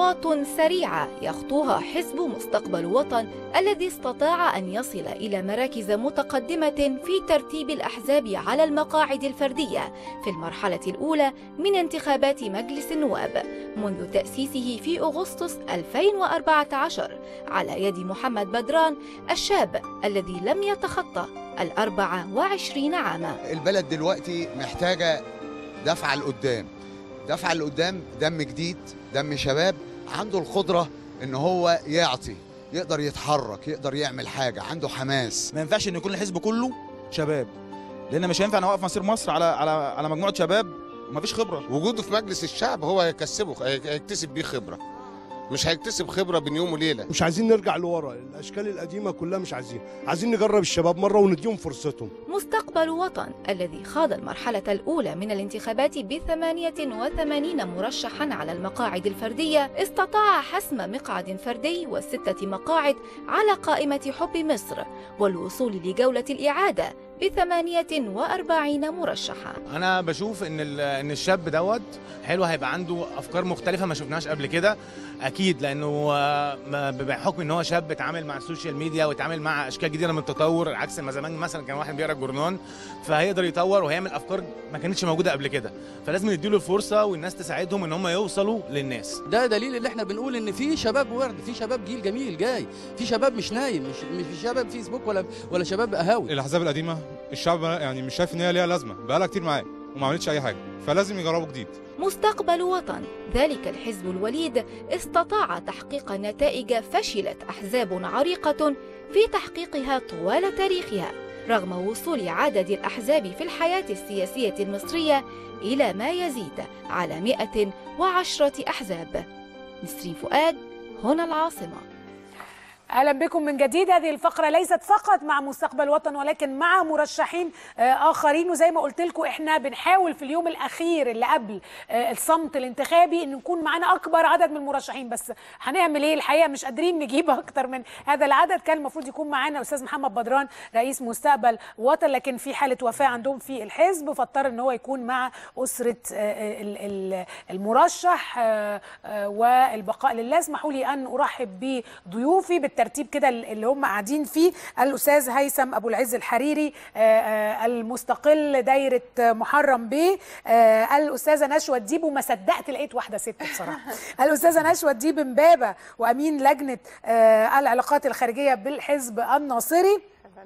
خطوات سريعة يخطوها حزب مستقبل وطن الذي استطاع أن يصل إلى مراكز متقدمة في ترتيب الأحزاب على المقاعد الفردية في المرحلة الأولى من انتخابات مجلس النواب منذ تأسيسه في أغسطس 2014 على يد محمد بدران الشاب الذي لم يتخطى الأربعة وعشرين عاما البلد دلوقتي محتاجة دفعة لقدام دفعة لقدام دم جديد دم شباب عنده القدرة ان هو يعطي يقدر يتحرك يقدر يعمل حاجة عنده حماس ما ينفعش ان يكون الحزب كله شباب لان مش هينفع نوقف مصير مصر على على على مجموعه شباب ومفيش خبره وجوده في مجلس الشعب هو هيكسبه هيكتسب بيه خبره مش هيكتسب خبره بين يوم وليله مش عايزين نرجع لورا الاشكال القديمه كلها مش عايزين عايزين نجرب الشباب مره ونديهم فرصتهم مستقبل وطن الذي خاض المرحلة الأولى من الانتخابات ب 88 مرشحا على المقاعد الفردية استطاع حسم مقعد فردي وستة مقاعد على قائمة حب مصر والوصول لجولة الإعادة ب 48 مرشحا انا بشوف ان ال- ان الشاب دوت حلو هيبقى عنده افكار مختلفه ما شفناهاش قبل كده اكيد لانه آه، ما- بحكم ان هو شاب اتعامل مع السوشيال ميديا واتعامل مع اشكال جديده من التطور عكس ما زمان مثلا كان واحد بيقرا الجورنال فهيقدر يطور وهيعمل افكار ما كانتش موجوده قبل كده فلازم نديله الفرصه والناس تساعدهم ان هم يوصلوا للناس ده دليل اللي احنا بنقول ان في شباب ورد في شباب جيل جميل جاي في شباب مش نايم مش مش شباب فيسبوك ولا ولا شباب قهاوي الاحزاب القديمه الشعب يعني مش شايف ان هي ليها لازمه بقالها كتير معاه وما عملتش اي حاجه فلازم يجربوا جديد مستقبل وطن ذلك الحزب الوليد استطاع تحقيق نتائج فشلت احزاب عريقه في تحقيقها طوال تاريخها رغم وصول عدد الاحزاب في الحياه السياسيه المصريه الى ما يزيد على 110 احزاب نسرين فؤاد هنا العاصمه اهلا بكم من جديد هذه الفقره ليست فقط مع مستقبل وطن ولكن مع مرشحين آه، اخرين وزي ما قلت لكم احنا بنحاول في اليوم الاخير اللي قبل آه، الصمت الانتخابي ان يكون معانا اكبر عدد من المرشحين بس هنعمل ايه الحقيقه مش قادرين نجيب اكتر من هذا العدد كان المفروض يكون معانا الاستاذ محمد بدران رئيس مستقبل وطن لكن في حاله وفاه عندهم في الحزب فاضطر ان هو يكون مع اسره آه، ال- ال- المرشح آه، آه، والبقاء لله اسمحوا لي ان ارحب بضيوفي بالترتيب كده اللي هم قاعدين فيه الاستاذ هيثم ابو العز الحريري آه، آه، المستقل دايره آه، محرم بيه آه، الاستاذه نشوى الديب وما صدقت لقيت واحده ست بصراحه الاستاذه نشوى الديب امبابه وامين لجنه آه، العلاقات الخارجيه بالحزب الناصري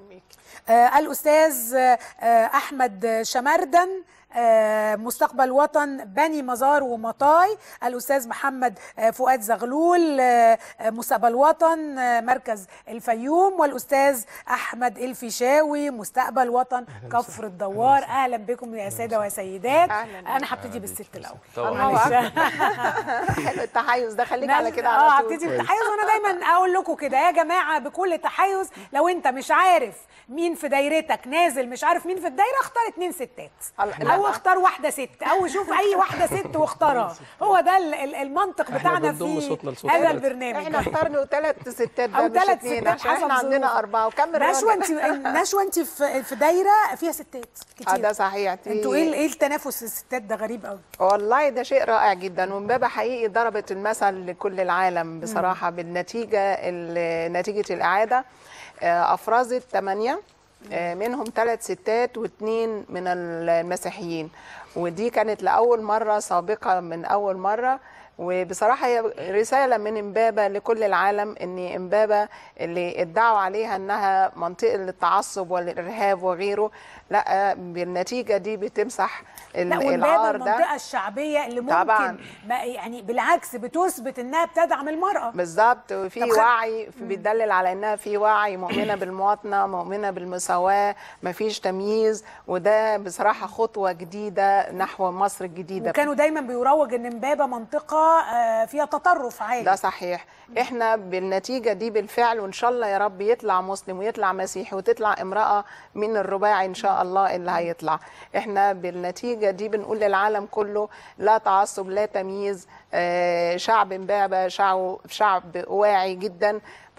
آه، الأستاذ آه، آه، أحمد شمردن آه، مستقبل وطن بني مزار ومطاي الأستاذ محمد آه، فؤاد زغلول آه، آه، مستقبل وطن آه، مركز الفيوم والأستاذ أحمد الفيشاوي مستقبل وطن كفر الدوار أهلا بكم يا سادة وسيدات أهلاً. أنا هبتدي بالست الأول الله معلش. أكبر. حلو التحيز ده خليك على كده اه على طول هبتدي بالتحيز وانا دايما اقول لكم كده يا جماعه بكل تحيز لو انت مش عارف مين في دايرتك نازل مش عارف مين في الدايره اختار اتنين ستات او اختار واحده ست او شوف اي واحده ست واختارها هو ده ال- ال- المنطق بتاعنا بنضم في صوتنا لصوت هذا حضرتك. البرنامج احنا اخترنا ثلاث ستات او بقى مش ثلاث اتنين ستات عشان حسب احنا عندنا ظروف. اربعه وكمل نشوى راجل. انت نشوى انت في في دايره فيها ستات كتير اه ده صحيح انتوا ايه ايه التنافس الستات ده غريب قوي والله ده شيء رائع جدا ومبابة حقيقي ضربت المثل لكل العالم بصراحة بالنتيجة ال- نتيجة الإعادة آه، أفرزت ثمانية آه، منهم ثلاث ستات واثنين من المسيحيين ودي كانت لأول مرة سابقة من أول مرة وبصراحة هي رسالة من إمبابة لكل العالم إن إمبابة اللي ادعوا عليها إنها منطقة للتعصب والإرهاب وغيره لا بالنتيجة دي بتمسح ال- لا وامبابه العار ده المنطقه الشعبيه اللي ممكن طبعاً. ما يعني بالعكس بتثبت انها بتدعم المراه بالظبط وفي طب خد- وعي في بيدلل على انها في وعي مؤمنه بالمواطنه مؤمنه بالمساواه مفيش تمييز وده بصراحه خطوه جديده نحو مصر الجديده وكانوا دايما بيروج ان امبابه منطقه آه، فيها تطرف عالي ده صحيح احنا بالنتيجه دي بالفعل وان شاء الله يا رب يطلع مسلم ويطلع مسيحي وتطلع امراه من الرباعي ان شاء الله اللي هيطلع احنا بالنتيجه دي بنقول للعالم كله لا تعصب لا تمييز آه، شعب امبابه شعب شعب واعي جدا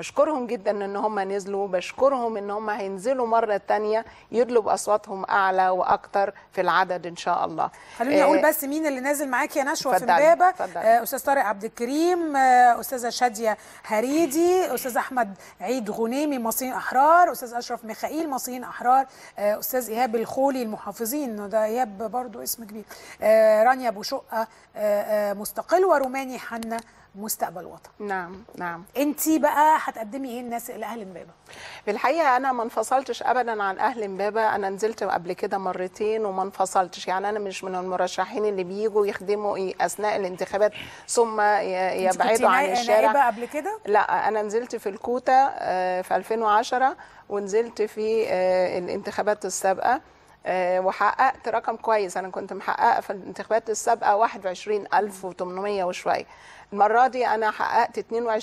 بشكرهم جدا ان هم نزلوا بشكرهم ان هم هينزلوا مره تانية يدلوا باصواتهم اعلى واكتر في العدد ان شاء الله خليني آه، اقول بس مين اللي نازل معاكي يا نشوى في اتفضلي، امبابه اتفضلي. آه، استاذ طارق عبد الكريم آه، استاذه شاديه هريدي استاذ احمد عيد غنيمي مصريين احرار استاذ اشرف ميخائيل مصريين احرار آه، استاذ ايهاب الخولي المحافظين ده ايهاب برضو اسم كبير آه، رانيا ابو شقه آه، آه، مستقل وروماني حنا مستقبل وطن نعم نعم انتي بقى هتقدمي ايه الناس لاهل امبابه في الحقيقه انا ما انفصلتش ابدا عن اهل امبابه انا نزلت قبل كده مرتين وما انفصلتش يعني انا مش من المرشحين اللي بيجوا يخدموا إيه اثناء الانتخابات ثم ي- انتي كنتي يبعدوا عن ناي- الشارع نائبه قبل كده لا انا نزلت في الكوتا آه، في 2010 ونزلت في آه، الانتخابات السابقه آه، وحققت رقم كويس انا كنت محققه في الانتخابات السابقه 21800 وشويه المره دي انا حققت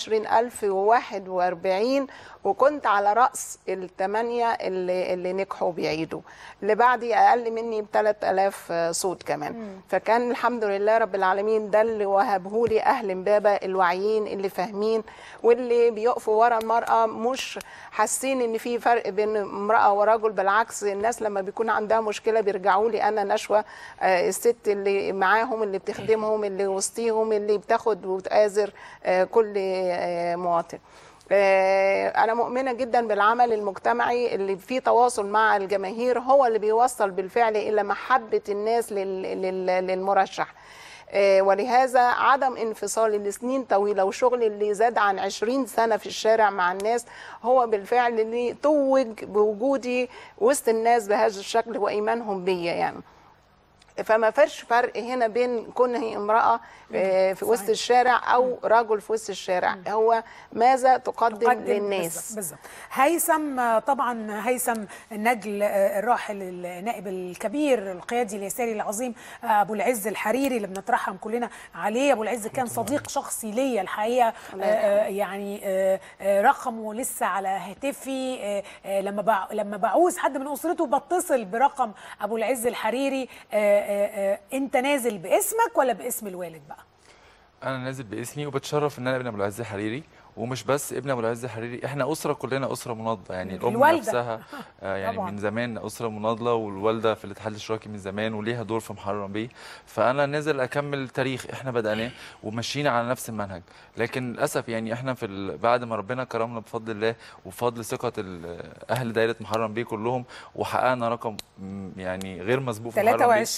22041 وكنت على راس الثمانيه اللي اللي نجحوا بيعيدوا اللي بعدي اقل مني ب 3000 صوت كمان فكان الحمد لله رب العالمين ده اللي وهبهولي اهل امبابه الواعيين اللي فاهمين واللي بيقفوا ورا المراه مش حاسين ان في فرق بين امراه ورجل بالعكس الناس لما بيكون عندها مشكله بيرجعوا لي انا نشوى آه، الست اللي معاهم اللي بتخدمهم اللي وسطيهم اللي بتاخد وتآزر آه، كل آه، مواطن آه، أنا مؤمنة جدا بالعمل المجتمعي اللي فيه تواصل مع الجماهير هو اللي بيوصل بالفعل إلى محبة الناس لل- لل- للمرشح آه، ولهذا عدم انفصالي لسنين طويلة وشغلي اللي زاد عن 20 سنة في الشارع مع الناس هو بالفعل اللي توج بوجودي وسط الناس بهذا الشكل وإيمانهم بيا يعني فما فيش فرق هنا بين كونه امرأة آه، في وسط الشارع أو رجل في وسط الشارع هو ماذا تقدم, تقدم للناس بالظبط- بالظبط هيثم آه، طبعا هيثم النجل آه، الراحل النائب الكبير القيادي اليساري العظيم آه، ابو العز الحريري اللي بنترحم كلنا عليه ابو العز كان صديق شخصي ليا الحقيقه الله آه، يرحمه. آه، يعني آه، آه، رقمه لسه على هاتفي آه، آه، لما بع- لما بعوز حد من اسرته بتصل برقم ابو العز الحريري آه، آه، آه، انت نازل باسمك ولا باسم الوالد بقى انا نازل باسمي وبتشرف ان انا ابن ابو العز الحريري ومش بس ابن ابو العز الحريري احنا اسره كلنا اسره مناضله يعني الام الوالدة. نفسها آه، يعني طبعاً. من زمان اسره مناضله والوالده في الاتحاد الاشتراكي من زمان وليها دور في محرم بيه فانا نازل اكمل تاريخ احنا بدأناه وماشيين على نفس المنهج لكن للاسف يعني احنا في ال- بعد ما ربنا كرمنا بفضل الله وبفضل ثقه ال- اهل دايره محرم بيه كلهم وحققنا رقم م، يعني غير مسبوق في محرم بيه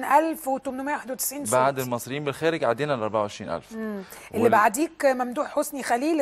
23891 صوت بعد المصريين بالخارج عدينا ال 24000 مم. اللي وال- بعديك ممدوح حسني خليل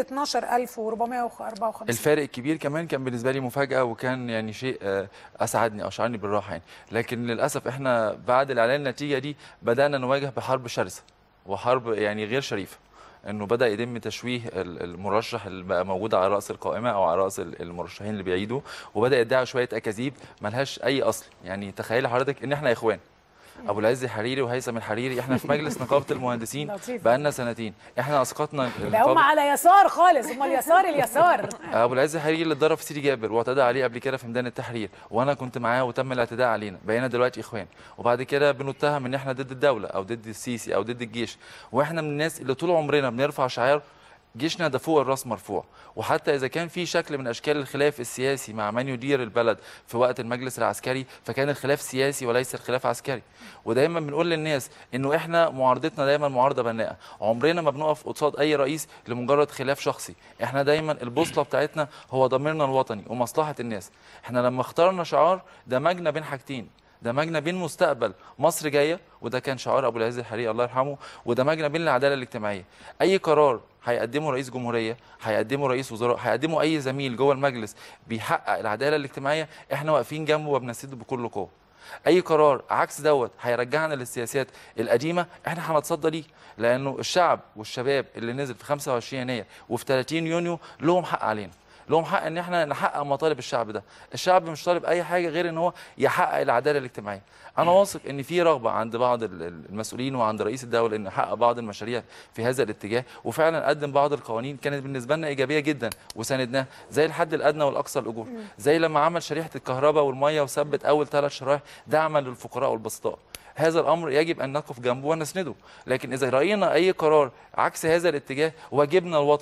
12454 الفارق الكبير كمان كان بالنسبه لي مفاجاه وكان يعني شيء آه، اسعدني اشعرني بالراحه يعني لكن للاسف احنا بعد الاعلان النتيجه دي بدانا نواجه بحرب شرسه وحرب يعني غير شريفه انه بدا يتم تشويه ال- المرشح اللي بقى موجود على راس القائمه او على راس ال- المرشحين اللي بيعيدوا وبدا يدعي شويه اكاذيب ملهاش اي اصل يعني تخيلي حضرتك ان احنا اخوان ابو العز الحريري وهيثم الحريري احنا في مجلس نقابه المهندسين لطيف. بقالنا سنتين احنا اسقطنا ده هم على يسار خالص هم اليسار اليسار ابو العز الحريري اللي اتضرب في سيدي جابر واعتدى عليه قبل كده في ميدان التحرير وانا كنت معاه وتم الاعتداء علينا بقينا دلوقتي اخوان وبعد كده بنتهم ان احنا ضد الدوله او ضد السيسي او ضد الجيش واحنا من الناس اللي طول عمرنا بنرفع شعار جيشنا ده فوق الراس مرفوع وحتى اذا كان في شكل من اشكال الخلاف السياسي مع من يدير البلد في وقت المجلس العسكري فكان الخلاف سياسي وليس الخلاف عسكري ودايما بنقول للناس انه احنا معارضتنا دايما معارضه بناءه عمرنا ما بنقف قصاد اي رئيس لمجرد خلاف شخصي احنا دايما البوصله بتاعتنا هو ضميرنا الوطني ومصلحه الناس احنا لما اخترنا شعار دمجنا بين حاجتين دمجنا بين مستقبل مصر جايه وده كان شعار ابو العز الحريري الله يرحمه ودمجنا بين العداله الاجتماعيه اي قرار هيقدمه رئيس جمهوريه هيقدمه رئيس وزراء هيقدمه اي زميل جوه المجلس بيحقق العداله الاجتماعيه احنا واقفين جنبه وبنسده بكل قوه اي قرار عكس دوت هيرجعنا للسياسات القديمه احنا هنتصدى ليه لانه الشعب والشباب اللي نزل في 25 يناير وفي 30 يونيو لهم حق علينا لهم حق ان احنا نحقق مطالب الشعب ده الشعب مش طالب اي حاجه غير ان هو يحقق العداله الاجتماعيه انا واثق ان في رغبه عند بعض ال- ال- المسؤولين وعند رئيس الدوله ان يحقق بعض المشاريع في هذا الاتجاه وفعلا قدم بعض القوانين كانت بالنسبه لنا ايجابيه جدا وساندناها زي الحد الادنى والاقصى الاجور زي لما عمل شريحه الكهرباء والميه وثبت اول ثلاث شرائح دعما للفقراء والبسطاء هذا الامر يجب ان نقف جنبه ونسنده لكن اذا راينا اي قرار عكس هذا الاتجاه واجبنا الوطني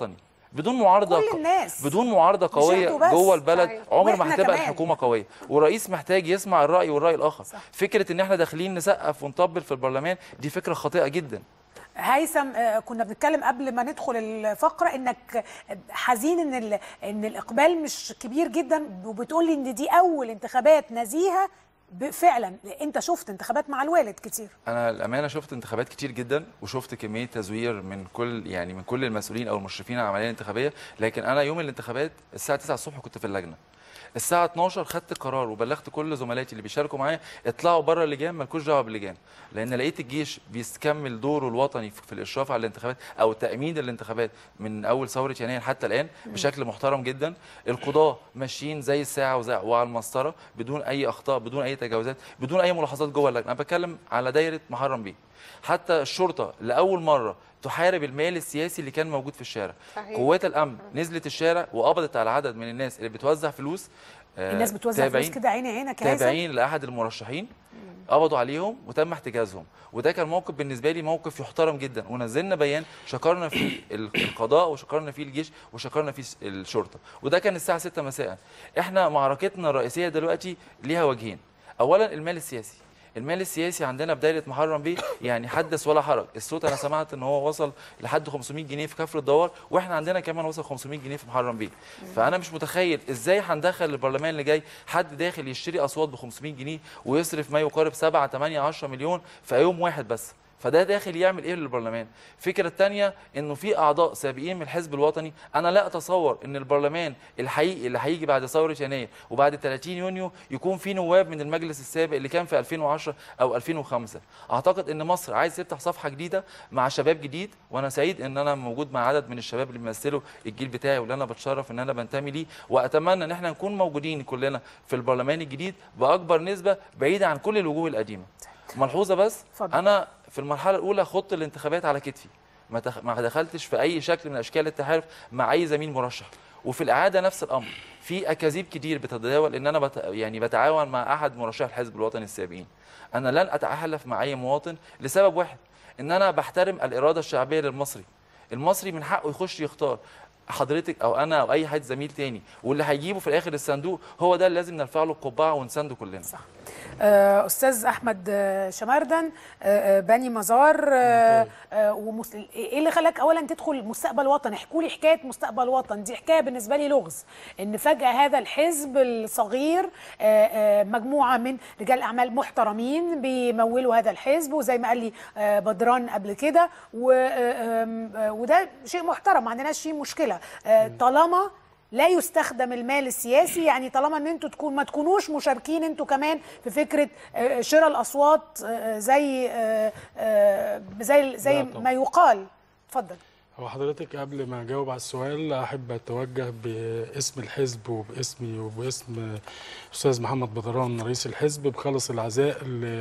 بدون معارضه كل الناس. بدون معارضه مش قويه انتوا بس. جوه البلد صحيح. عمر ما وإحنا هتبقى كمان. الحكومه قويه والرئيس محتاج يسمع الراي والراي الاخر فكره ان احنا داخلين نسقف ونطبل في البرلمان دي فكره خاطئه جدا هيثم آه، كنا بنتكلم قبل ما ندخل الفقره انك حزين ان ال- ان الاقبال مش كبير جدا وبتقول لي ان دي اول انتخابات نزيهه ب- فعلا انت شفت انتخابات مع الوالد كتير انا الامانه شفت انتخابات كتير جدا وشفت كميه تزوير من كل يعني من كل المسؤولين او المشرفين على العمليه الانتخابيه لكن انا يوم الانتخابات الساعه 9 الصبح كنت في اللجنه الساعه 12 خدت قرار وبلغت كل زملائي اللي بيشاركوا معايا اطلعوا بره اللجان مالكوش دعوه باللجان لان لقيت الجيش بيكمل دوره الوطني في في الاشراف على الانتخابات او تامين الانتخابات من اول ثوره يناير حتى الان بشكل محترم جدا القضاه ماشيين زي الساعه وزي وعلى المسطره بدون اي اخطاء بدون اي تجاوزات بدون اي ملاحظات جوه اللجنه انا بتكلم على دايره محرم بيه حتى الشرطه لاول مره تحارب المال السياسي اللي كان موجود في الشارع صحيح. قوات الامن نزلت الشارع وقبضت على عدد من الناس اللي بتوزع فلوس آه، الناس بتوزع فلوس تابعين- كده عيني عينك يا هيثم تابعين لاحد المرشحين قبضوا عليهم وتم احتجازهم وده كان موقف بالنسبه لي موقف يحترم جدا ونزلنا بيان شكرنا فيه ال- القضاء وشكرنا فيه الجيش وشكرنا فيه الشرطه وده كان الساعه 6 مساء احنا معركتنا الرئيسيه دلوقتي ليها وجهين اولا المال السياسي المال السياسي عندنا في دايره محرم بيه يعني حدث ولا حرج الصوت انا سمعت ان هو وصل لحد 500 جنيه في كفر الدوار واحنا عندنا كمان وصل 500 جنيه في محرم بيه فانا مش متخيل ازاي هندخل البرلمان اللي جاي حد داخل يشتري اصوات ب 500 جنيه ويصرف ما يقارب 7 8 10 مليون في يوم واحد بس فده داخل يعمل ايه للبرلمان الفكره الثانيه انه في اعضاء سابقين من الحزب الوطني انا لا اتصور ان البرلمان الحقيقي اللي هيجي بعد ثوره يناير وبعد 30 يونيو يكون في نواب من المجلس السابق اللي كان في 2010 او 2005 اعتقد ان مصر عايز تفتح صفحه جديده مع شباب جديد وانا سعيد ان انا موجود مع عدد من الشباب اللي بيمثلوا الجيل بتاعي واللي انا بتشرف ان انا بنتمي ليه واتمنى ان احنا نكون موجودين كلنا في البرلمان الجديد باكبر نسبه بعيده عن كل الوجوه القديمه ملحوظه بس اتفضل. انا في المرحله الاولى خضت الانتخابات على كتفي ما تخ- ما دخلتش في اي شكل من اشكال التحالف مع اي زميل مرشح وفي الاعاده نفس الامر في اكاذيب كتير بتتداول ان انا بت... يعني بتعاون مع احد مرشح الحزب الوطني السابقين انا لن اتحالف مع اي مواطن لسبب واحد ان انا بحترم الاراده الشعبيه للمصري المصري من حقه يخش يختار حضرتك او انا او اي حد زميل تاني واللي هيجيبه في الاخر الصندوق هو ده اللي لازم نرفع له القبعه ونسنده كلنا صح. آه، استاذ احمد آه، شماردن آه، آه، بني مزار آه، آه، ومس... ايه اللي خلاك اولا تدخل مستقبل وطن احكوا لي حكايه مستقبل وطن دي حكايه بالنسبه لي لغز ان فجاه هذا الحزب الصغير آه، آه، مجموعه من رجال اعمال محترمين بيمولوا هذا الحزب وزي ما قال لي آه، بدران قبل كده و- آه، آم، آه، وده شيء محترم ما عندناش فيه مشكله آه، طالما لا يستخدم المال السياسي يعني طالما ان انتوا تكون ما تكونوش مشاركين انتوا كمان في فكره آه، شراء الاصوات آه، زي آه، آه، زي زي لا طبعا. ما يقال اتفضل هو حضرتك قبل ما اجاوب على السؤال احب اتوجه باسم الحزب وباسمي وباسم الاستاذ محمد بدران رئيس الحزب بخالص العزاء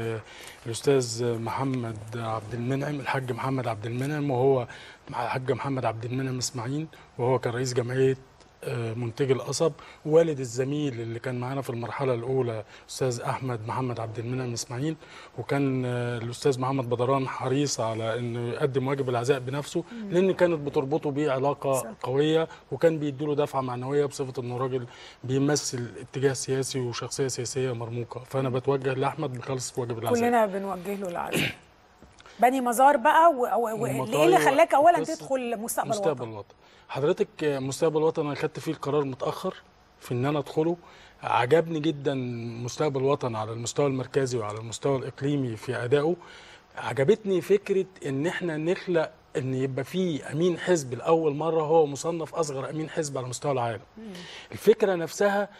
للاستاذ محمد عبد المنعم الحاج محمد عبد المنعم وهو مع الحاج محمد عبد المنعم اسماعيل وهو كان رئيس جمعيه آه، منتجي القصب والد الزميل اللي كان معانا في المرحله الاولى استاذ احمد محمد عبد المنعم اسماعيل وكان آه، الاستاذ محمد بدران حريص على انه يقدم واجب العزاء بنفسه مم. لان كانت بتربطه بيه علاقه قويه وكان بيديله دفعه معنويه بصفه انه راجل بيمثل اتجاه سياسي وشخصيه سياسيه مرموقه فانا بتوجه لاحمد بخلص واجب العزاء كلنا بنوجه له العزاء بني مزار بقى و... و... و... ايه ومطاي اللي خلاك اولا وقصة تدخل مستقبل, مستقبل وطن الوطن حضرتك آه، مستقبل الوطن انا خدت فيه القرار متاخر في ان انا ادخله عجبني جدا مستقبل الوطن على المستوى المركزي وعلى المستوى الاقليمي في ادائه عجبتني فكره ان احنا نخلق ان يبقى في امين حزب لاول مره هو مصنف اصغر امين حزب على مستوى العالم الفكره نفسها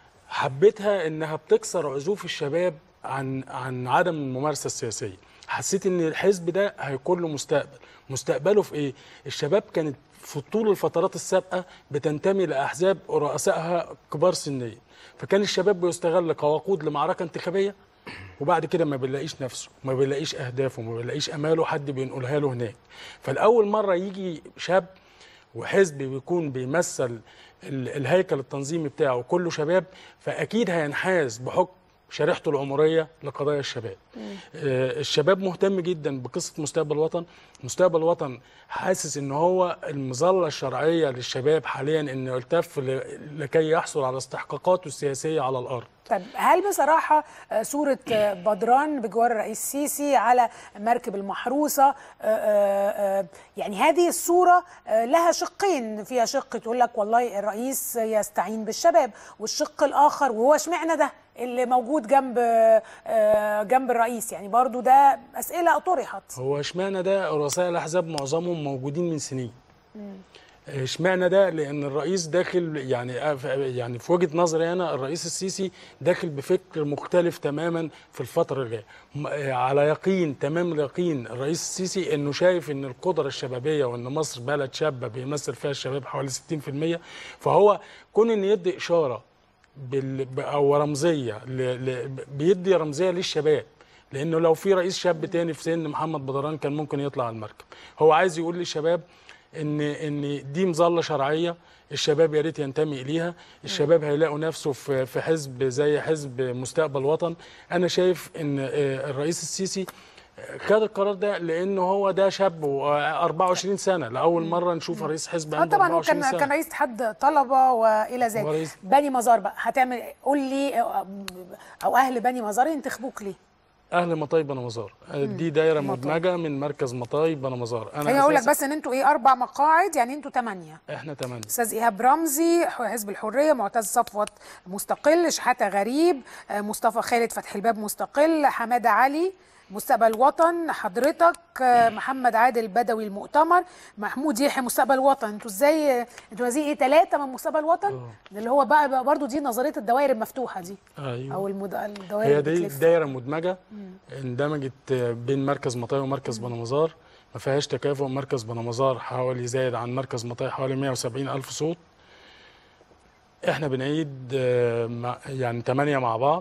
حبيتها انها بتكسر عزوف الشباب عن عن عدم الممارسه السياسيه حسيت ان الحزب ده هيكون له مستقبل مستقبله في ايه الشباب كانت في طول الفترات السابقه بتنتمي لاحزاب رؤسائها كبار سنيا فكان الشباب بيستغل كوقود لمعركه انتخابيه وبعد كده ما بيلاقيش نفسه ما بيلاقيش اهدافه ما بيلاقيش اماله حد بينقلها له هناك فالاول مره يجي شاب وحزب بيكون بيمثل ال- الهيكل التنظيمي بتاعه كله شباب فاكيد هينحاز بحكم شريحته العمريه لقضايا الشباب آه، الشباب مهتم جدا بقصه مستقبل الوطن مستقبل الوطن حاسس ان هو المظله الشرعيه للشباب حاليا انه يلتف ل- لكي يحصل على استحقاقاته السياسيه على الارض طيب هل بصراحة آه، صورة آه، بدران بجوار الرئيس السيسي على مركب المحروسة آه، آه، آه، يعني هذه الصورة آه، لها شقين فيها شق تقول لك والله الرئيس يستعين بالشباب والشق الآخر وهو اشمعنى ده اللي موجود جنب آه، جنب الرئيس يعني برضو ده أسئلة طرحت هو اشمعنى ده رؤساء الاحزاب معظمهم موجودين من سنين اشمعنى ده لان الرئيس داخل يعني يعني في وجهه نظري انا الرئيس السيسي داخل بفكر مختلف تماما في الفتره الجايه م- على يقين تمام اليقين الرئيس السيسي انه شايف ان القدره الشبابيه وان مصر بلد شابه بيمثل فيها الشباب حوالي 60% فهو كون ان يدي اشاره بال... ب- او رمزيه ل... ل... بيدي رمزيه للشباب لانه لو في رئيس شاب تاني في سن محمد بدران كان ممكن يطلع على المركب هو عايز يقول للشباب ان ان دي مظله شرعيه الشباب يا ريت ينتمي اليها الشباب هيلاقوا نفسه في في حزب زي حزب مستقبل وطن انا شايف ان آه، الرئيس السيسي خد القرار ده لانه هو ده شاب و 24 سنه لاول مره نشوف رئيس حزب اه عنده طبعا هو 24 كان سنه كان رئيس اتحاد طلبه والى ذلك ورئيس- بني مزار بقى هتعمل قول لي آه، او اهل بني مزار ينتخبوك ليه؟ اهل مطاي بني مزار دي دايره مدمجه من مركز مطاي بني مزار انا اقول لك أساساً- بس ان انتوا ايه اربع مقاعد يعني انتوا ثمانيه احنا تمانية استاذ ايهاب رمزي حزب الحريه معتز صفوت مستقل شحاته غريب آه، مصطفى خالد فتح الباب مستقل حماده علي مستقبل وطن حضرتك آه، محمد عادل بدوي المؤتمر محمود يحيى مستقبل وطن انتوا ازاي آه، انتوا عايزين ايه ثلاثه من مستقبل وطن اللي هو بقى, بقى برضو دي نظريه الدوائر المفتوحه دي ايوه او المد... الدوائر هي دي اللي بتلف. دايره مدمجه مم. اندمجت بين مركز مطاي ومركز بني مزار ما فيهاش تكافؤ مركز بني مزار حوالي زايد عن مركز مطاي حوالي 170 الف صوت احنا بنعيد آه، مع- يعني ثمانية مع بعض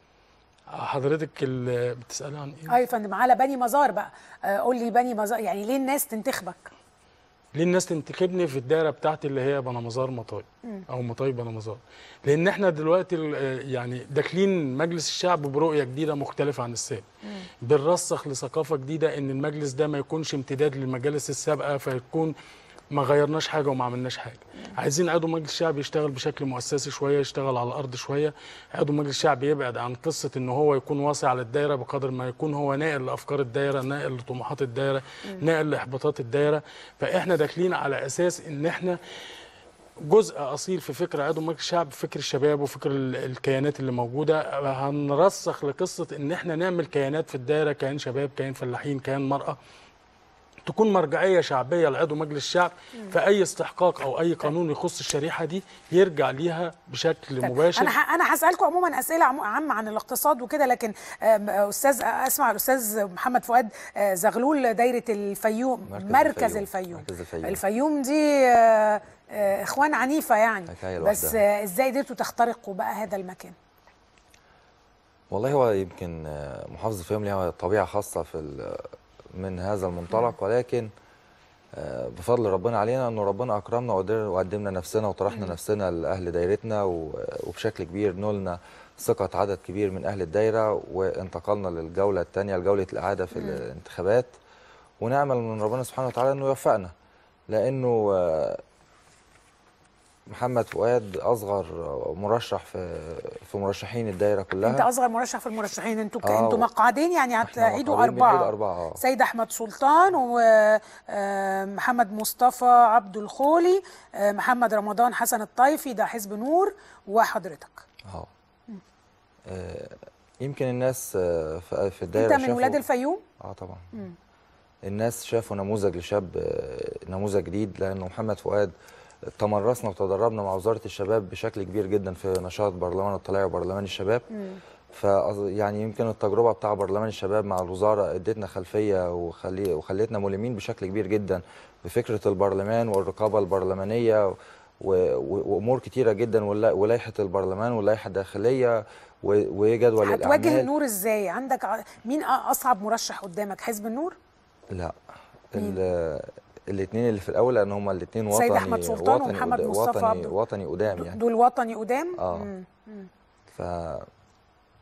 حضرتك اللي بتسألي عن ايه؟ اه يا فندم على بني مزار بقى آه، قول لي بني مزار يعني ليه الناس تنتخبك ليه الناس تنتخبني في الدايره بتاعتي اللي هي بني مزار مطاي مم. او مطاي بني مزار لان احنا دلوقتي ال- آه، يعني داخلين مجلس الشعب برؤيه جديده مختلفه عن السابق بنرسخ لثقافه جديده ان المجلس ده ما يكونش امتداد للمجالس السابقه فيكون ما غيرناش حاجه وما عملناش حاجه عايزين عضو مجلس الشعب يشتغل بشكل مؤسسي شويه يشتغل على الارض شويه عضو مجلس الشعب يبعد عن قصه ان هو يكون واصي على الدايره بقدر ما يكون هو ناقل لافكار الدايره ناقل لطموحات الدايره ناقل لاحباطات الدايره فاحنا داخلين على اساس ان احنا جزء اصيل في فكر عضو مجلس الشعب فكر الشباب وفكر ال- الكيانات اللي موجوده هنرسخ لقصه ان احنا نعمل كيانات في الدايره كيان شباب كيان فلاحين كيان مراه تكون مرجعيه شعبيه لعضو مجلس الشعب في اي استحقاق او اي قانون يخص الشريحه دي يرجع ليها بشكل طيب، مباشر انا ه- انا هسالكم عموما اسئله عمو- عامه عن الاقتصاد وكده لكن آم، استاذ اسمع الاستاذ محمد فؤاد آه، زغلول دايره الفيوم مركز مركز الفيوم. الفيوم مركز الفيوم. الفيوم دي آه، آه، اخوان عنيفه يعني حكاية بس لوحدها. آه، ازاي قدرتوا تخترقوا بقى هذا المكان والله هو يمكن آه، محافظة الفيوم ليها طبيعة خاصة في ال- من هذا المنطلق ولكن آه، بفضل ربنا علينا انه ربنا اكرمنا وقدر- وقدمنا نفسنا وطرحنا نفسنا لاهل دايرتنا و- وبشكل كبير نولنا ثقة عدد كبير من اهل الدايرة وانتقلنا للجولة الثانية لجولة الاعادة في الانتخابات ونعمل من ربنا سبحانه وتعالى انه يوفقنا لانه آه، محمد فؤاد اصغر مرشح في في مرشحين الدايره كلها انت اصغر مرشح في المرشحين انتوا ك- آه، انتوا مقعدين يعني هتعيدوا مقعدين اربعه بنعيد أربعة، آه. سيد احمد سلطان ومحمد مصطفى عبد الخولي آه، محمد رمضان حسن الطيفي ده حزب نور وحضرتك اه آه، يمكن الناس آه، في في الدايره انت من شافوا- ولاد الفيوم اه طبعا مم. الناس شافوا نموذج لشاب آه، نموذج جديد لانه محمد فؤاد تمرسنا وتدربنا مع وزاره الشباب بشكل كبير جدا في نشاط برلمان الطلائع وبرلمان الشباب ف يعني يمكن التجربه بتاع برلمان الشباب مع الوزاره ادتنا خلفيه وخلي وخلتنا ملمين بشكل كبير جدا بفكره البرلمان والرقابه البرلمانيه و- و- وامور كتيره جدا ولا- ولائحه البرلمان واللائحه الداخليه و- وجدول هتواجه الاعمال النور ازاي عندك ع- مين أ- اصعب مرشح قدامك حزب النور لا الاثنين اللي في الاول لان هما الاثنين سيد وطني أحمد سلطان وطني ومحمد قد- مصطفى وطني عبده. وطني قدام يعني دول وطني قدام آه. مم. مم. ف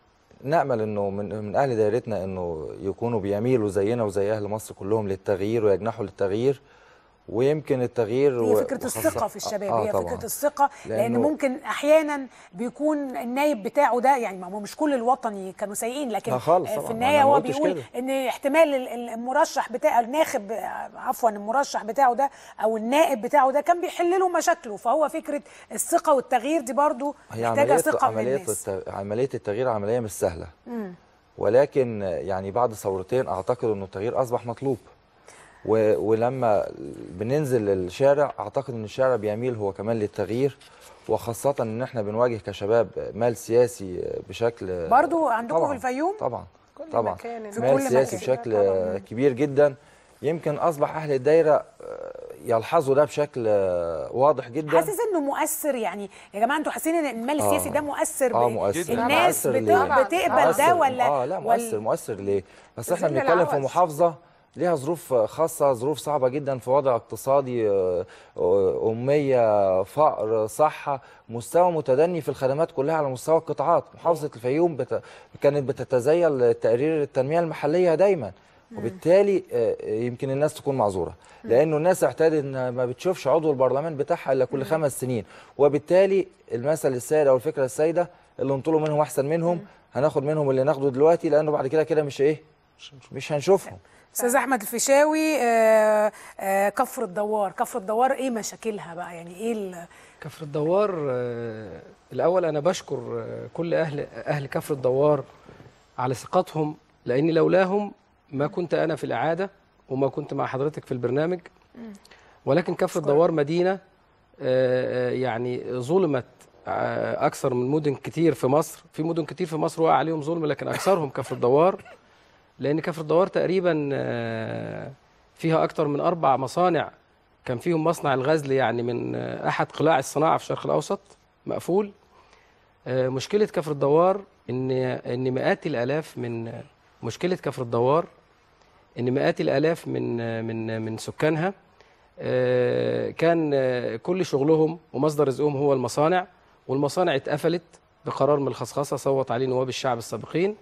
نامل انه من من اهل دايرتنا انه يكونوا بيميلوا زينا وزي اهل مصر كلهم للتغيير ويجنحوا للتغيير ويمكن التغيير هي و- فكره وخاصة- الثقه في الشباب آه هي طبعاً. فكره الثقه لان لأنه- ممكن احيانا بيكون النايب بتاعه ده يعني ما هو مش كل الوطني كانوا سيئين لكن لا خالص آه، طبعاً، في أنا النهايه ما هو قلتش بيقول كده. ان احتمال ال- ال- المرشح بتاع الناخب آه، عفوا المرشح بتاعه ده او النائب بتاعه ده كان بيحل له مشاكله فهو فكره الثقه والتغيير دي برضو هي محتاجه عمليه ثقه من عمليه الناس الت- عمليه التغيير عمليه مش سهله مم. ولكن يعني بعد ثورتين اعتقد انه التغيير اصبح مطلوب و... ولما بننزل الشارع اعتقد ان الشارع بيميل هو كمان للتغيير وخاصة ان احنا بنواجه كشباب مال سياسي بشكل برضو عندكم طبعاً. في الفيوم طبعا طبعا مكان في مال كل سياسي مكان. بشكل كبير جدا يمكن اصبح اهل الدايره يلحظوا ده بشكل واضح جدا حاسس انه مؤثر يعني يا جماعه انتوا حاسين ان المال آه. السياسي ده مؤثر اه ب- مؤثر الناس مؤثر بت- ليه؟ بتقبل مؤثر. ده ولا اه لا ولا- مؤثر مؤثر ليه بس احنا ظل بنتكلم في العوز. محافظه ليها ظروف خاصة ظروف صعبة جدا في وضع اقتصادي آه، آه، أمية فقر صحة مستوى متدني في الخدمات كلها على مستوى القطاعات محافظة الفيوم بت... كانت بتتزيل تقرير التنمية المحلية دايما وبالتالي آه، يمكن الناس تكون معذورة لأنه الناس اعتادت إن ما بتشوفش عضو البرلمان بتاعها إلا كل خمس سنين وبالتالي المثل السائد أو الفكرة السائدة اللي نطلب منهم أحسن منهم هناخد منهم اللي ناخده دلوقتي لأنه بعد كده كده مش إيه مش هنشوفهم استاذ احمد الفيشاوي آه، آه، كفر الدوار كفر الدوار ايه مشاكلها بقى يعني ايه ال- كفر الدوار آه، الاول انا بشكر آه، كل اهل اهل كفر الدوار على ثقتهم لاني لولاهم ما كنت انا في الاعاده وما كنت مع حضرتك في البرنامج ولكن كفر الدوار مدينه آه، آه، يعني ظلمت آه، اكثر من مدن كتير في مصر في مدن كتير في مصر وقع عليهم ظلم لكن اكثرهم كفر الدوار لان كفر الدوار تقريبا آه، فيها اكثر من اربع مصانع كان فيهم مصنع الغزل يعني من آه، احد قلاع الصناعه في الشرق الاوسط مقفول آه، مشكله كفر الدوار ان ان مئات الالاف من مشكله كفر الدوار ان مئات الالاف من من من سكانها آه، كان آه، كل شغلهم ومصدر رزقهم هو المصانع والمصانع اتقفلت بقرار من الخصخصه صوت عليه نواب الشعب السابقين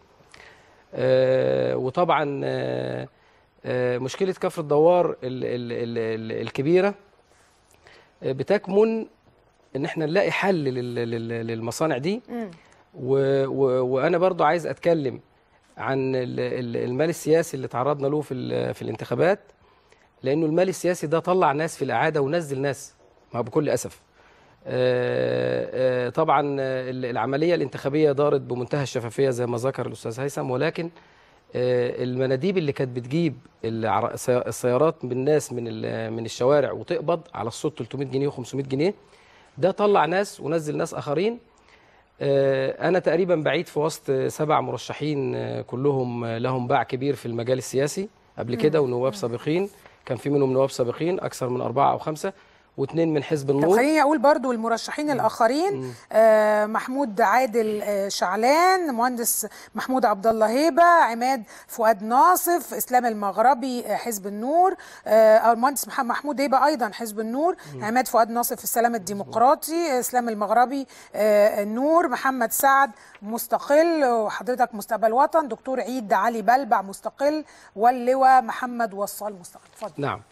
آه، وطبعا آه، آه، مشكله كفر الدوار ال- ال- ال- ال- الكبيره آه، بتكمن ان احنا نلاقي حل لل- لل- للمصانع دي و و وانا برضو عايز اتكلم عن ال- ال- المال السياسي اللي تعرضنا له في ال- في الانتخابات لانه المال السياسي ده طلع ناس في الاعاده ونزل ناس ما بكل اسف آه، آه، طبعا آه، ال- العمليه الانتخابيه دارت بمنتهى الشفافيه زي ما ذكر الاستاذ هيثم ولكن آه، المناديب اللي كانت بتجيب العر- السي- السيارات من الناس من ال- من الشوارع وتقبض على الصوت 300 جنيه و500 جنيه ده طلع ناس ونزل ناس اخرين آه، انا تقريبا بعيد في وسط سبع مرشحين آه، كلهم آه، لهم باع كبير في المجال السياسي قبل كده ونواب سابقين كان في منهم نواب سابقين اكثر من اربعه او خمسه واثنين من حزب طب النور خليني اقول برضو المرشحين الاخرين آه محمود عادل آه شعلان مهندس محمود عبد الله هيبه عماد فؤاد ناصف اسلام المغربي آه حزب النور آه او المهندس مح- محمود هيبه ايضا حزب النور مم. عماد فؤاد ناصف السلام الديمقراطي آه اسلام المغربي آه النور محمد سعد مستقل وحضرتك مستقبل وطن دكتور عيد علي بلبع مستقل واللواء محمد وصال مستقل اتفضل نعم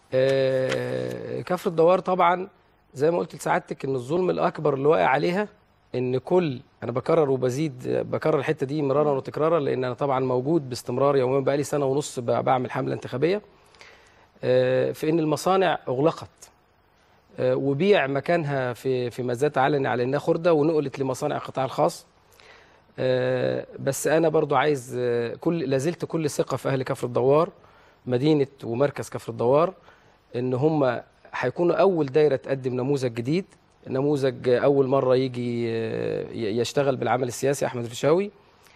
آه، كفر الدوار طبعا زي ما قلت لسعادتك ان الظلم الاكبر اللي واقع عليها ان كل انا بكرر وبزيد بكرر الحته دي مرارا وتكرارا لان انا طبعا موجود باستمرار يوميا بقالي سنه ونص ب- بعمل حمله انتخابيه آه، في ان المصانع اغلقت آه، وبيع مكانها في في مزاد علني على انها خرده ونقلت لمصانع القطاع الخاص آه، بس انا برضو عايز آه، كل لازلت كل ثقه في اهل كفر الدوار مدينه ومركز كفر الدوار ان هم هيكونوا اول دايره تقدم نموذج جديد نموذج اول مره يجي آه، ي- يشتغل بالعمل السياسي احمد الفيشاوي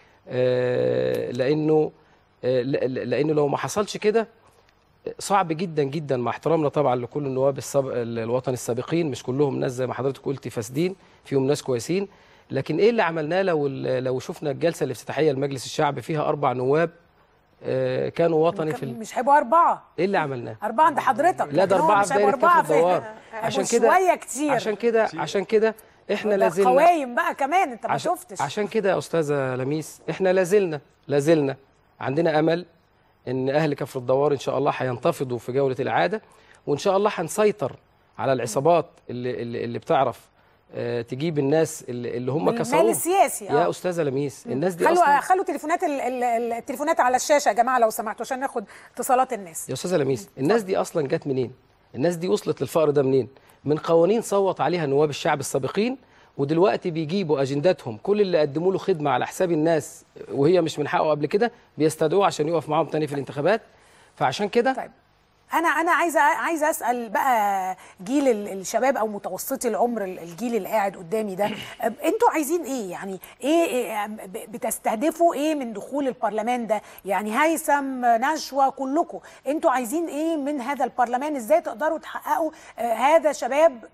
آه، لانه آه، ل- ل- لانه لو ما حصلش كده صعب جدا جدا مع احترامنا طبعا لكل النواب السابق الوطني السابقين مش كلهم ناس زي ما حضرتك قلتي فاسدين فيهم ناس كويسين لكن ايه اللي عملناه لو ال- لو شفنا الجلسه الافتتاحيه لمجلس الشعب فيها اربع نواب آه، كانوا وطني في ال... مش هيبقوا اربعه ايه اللي عملناه أربعة عند حضرتك لا ده لكن هو أربعة مش في هيبقوا دايرة كفر أربعة في- الدوار هيبقوا عشان كده شوية كتير عشان كده عشان كده احنا ده لازلنا قوايم بقى كمان انت ما عشان, شفتش عشان كده يا استاذه لميس احنا لازلنا لازلنا عندنا امل ان اهل كفر الدوار ان شاء الله هينتفضوا في جوله الاعاده وان شاء الله هنسيطر على العصابات اللي اللي, اللي بتعرف آه، تجيب الناس اللي, اللي هم بالمال كسروهم السياسي، آه. يا استاذه لميس الناس دي خلوا اصلا خلوا تليفونات ال- ال- ال- التليفونات على الشاشه يا جماعه لو سمحتوا عشان ناخد اتصالات الناس يا استاذه لميس الناس دي اصلا جت منين الناس دي وصلت للفقر ده منين من قوانين صوت عليها نواب الشعب السابقين ودلوقتي بيجيبوا اجنداتهم كل اللي قدموا له خدمه على حساب الناس وهي مش من حقه قبل كده بيستدعوه عشان يقف معاهم تاني في الانتخابات فعشان كده طيب. انا انا عايزه عايزه اسال بقى جيل ال- الشباب او متوسطي العمر ال- الجيل اللي قاعد قدامي ده أم، انتوا عايزين ايه يعني ايه, إيه أم، ب- بتستهدفوا ايه من دخول البرلمان ده يعني هيثم نشوى كلكم انتوا عايزين ايه من هذا البرلمان ازاي تقدروا تحققوا آه، هذا شباب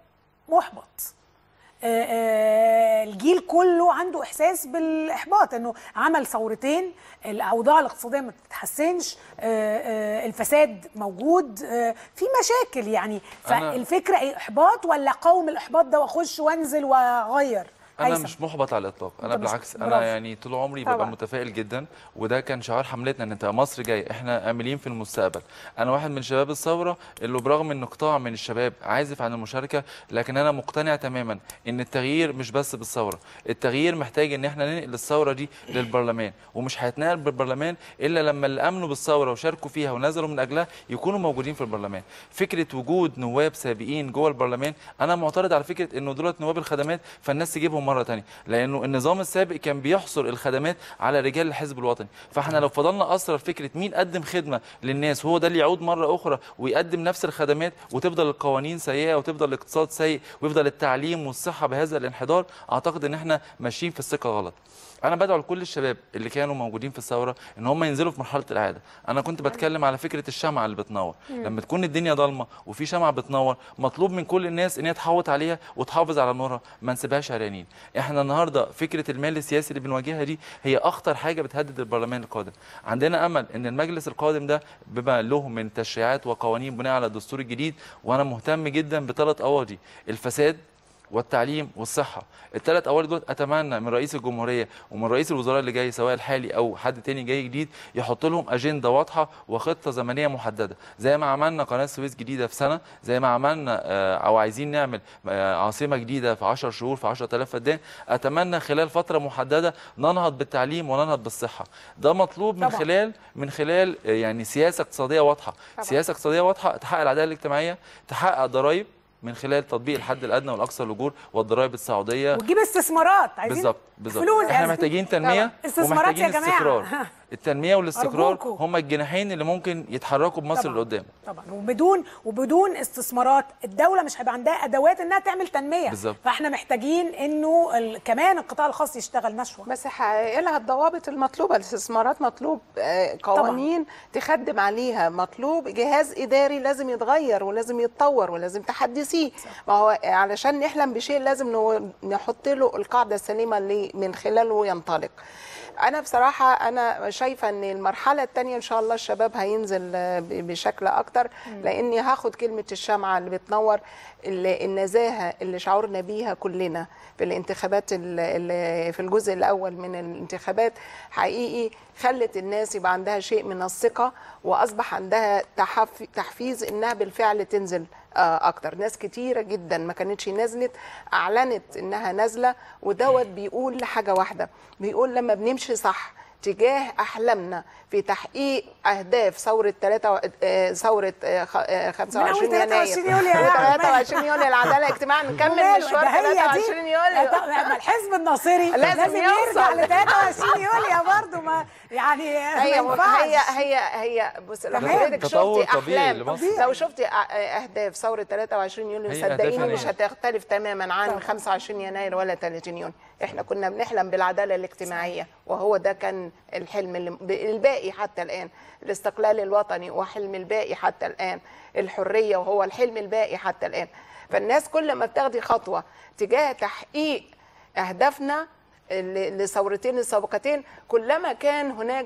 محبط آه، آه، الجيل كله عنده احساس بالاحباط انه عمل ثورتين الاوضاع الاقتصاديه ما بتتحسنش آه، آه، الفساد موجود آه، في مشاكل يعني أنا- فالفكره ايه احباط ولا قوم الاحباط ده واخش وانزل واغير انا هيثم. مش محبط على الاطلاق انا أنت مش- بالعكس برافو. انا يعني طول عمري ببقى طبعا. متفائل جدا وده كان شعار حملتنا ان انت مصر جاي احنا املين في المستقبل انا واحد من شباب الثوره اللي برغم ان قطاع من الشباب عازف عن المشاركه لكن انا مقتنع تماما ان التغيير مش بس بالثوره التغيير محتاج ان احنا ننقل الثوره دي للبرلمان ومش هيتنقل بالبرلمان الا لما اللي امنوا بالثوره وشاركوا فيها ونزلوا من اجلها يكونوا موجودين في البرلمان فكره وجود نواب سابقين جوه البرلمان انا معترض على فكره انه دولت نواب الخدمات فالناس تجيبهم مره تانية لانه النظام السابق كان بيحصر الخدمات على رجال الحزب الوطني فاحنا لو فضلنا اسرى في فكره مين قدم خدمه للناس وهو ده اللي يعود مره اخرى ويقدم نفس الخدمات وتفضل القوانين سيئه وتفضل الاقتصاد سيء ويفضل التعليم والصحه بهذا الانحدار اعتقد ان احنا ماشيين في السكه غلط انا بدعو لكل الشباب اللي كانوا موجودين في الثوره ان هم ينزلوا في مرحله الاعاده انا كنت بتكلم على فكره الشمعه اللي بتنور مم. لما تكون الدنيا ضلمه وفي شمعه بتنور مطلوب من كل الناس ان هي تحوط عليها وتحافظ على نورها ما نسيبهاش عريانين احنا النهارده فكره المال السياسي اللي بنواجهها دي هي اخطر حاجه بتهدد البرلمان القادم عندنا امل ان المجلس القادم ده بما له من تشريعات وقوانين بناء على الدستور الجديد وانا مهتم جدا بثلاث قواضي الفساد والتعليم والصحه الثلاث قواضي دول اتمنى من رئيس الجمهوريه ومن رئيس الوزراء اللي جاي سواء الحالي او حد تاني جاي جديد يحط لهم اجنده واضحه وخطه زمنيه محدده زي ما عملنا قناه سويس جديده في سنه زي ما عملنا آه، او عايزين نعمل آه، عاصمه جديده في 10 شهور في 10000 فدان اتمنى خلال فتره محدده ننهض بالتعليم وننهض بالصحه ده مطلوب من طبعا. خلال من خلال آه، يعني سياسه اقتصاديه واضحه طبعا. سياسه اقتصاديه واضحه تحقق العداله الاجتماعيه تحقق ضرائب من خلال تطبيق الحد الادنى والاقصى للاجور والضرائب السعوديه وتجيب استثمارات عايزين بالظبط بالظبط فلوس احنا يعني. محتاجين تنميه طبعا. استثمارات ومحتاجين يا جماعة. استقرار التنميه والاستقرار أرجوكوا. هما الجناحين اللي ممكن يتحركوا بمصر طبعاً. لقدام طبعا وبدون وبدون استثمارات الدوله مش هيبقى عندها ادوات انها تعمل تنميه بالظبط. فاحنا محتاجين انه ال... كمان القطاع الخاص يشتغل نشوه بس حقق لها الضوابط المطلوبه الاستثمارات مطلوب آه، قوانين تخدم عليها مطلوب جهاز اداري لازم يتغير ولازم يتطور ولازم تحدثيه ما هو علشان نحلم بشيء لازم نو- نحط له القاعده السليمه اللي من خلاله ينطلق انا بصراحه انا شايفه ان المرحله الثانيه ان شاء الله الشباب هينزل آه، ب- بشكل اكتر لاني هاخد كلمه الشمعه اللي بتنور ال- النزاهه اللي شعورنا بيها كلنا في الانتخابات ال- ال- في الجزء الاول من الانتخابات حقيقي خلت الناس يبقى عندها شيء من الثقه واصبح عندها تحف- تحفيز انها بالفعل تنزل آه، اكتر ناس كتيره جدا ما كانتش نزلت اعلنت انها نازله ودوت بيقول لحاجه واحده بيقول لما بنمشي صح تجاه احلامنا في تحقيق اهداف ثوره 3 ثوره آه، خ- آه، 25 من أول يناير 23 يوليو يا عم. 23 يوليو العداله الاجتماعيه نكمل وماله؟ مشوار ده هي دي. 23 يوليو طب ما الحزب الناصري لازم لازم يرجع يوصل. ل 23 يوليو برضه ما يعني هي ما ينفعش. هي هي هي بص لو تمام. حضرتك تطور شفتي طبيعي احلام لمصر. لو شفتي أ- اهداف ثوره 23 يوليو هي أهداف صدقيني مش هنية. هتختلف تماما عن 25 يناير ولا 30 يونيو احنا كنا بنحلم بالعداله الاجتماعيه وهو ده كان الحلم اللي- الباقي حتى الان الاستقلال الوطني وحلم الباقي حتى الان الحريه وهو الحلم الباقي حتى الان فالناس كل ما بتاخدي خطوه تجاه تحقيق اهدافنا ل- لثورتين السابقتين كلما كان هناك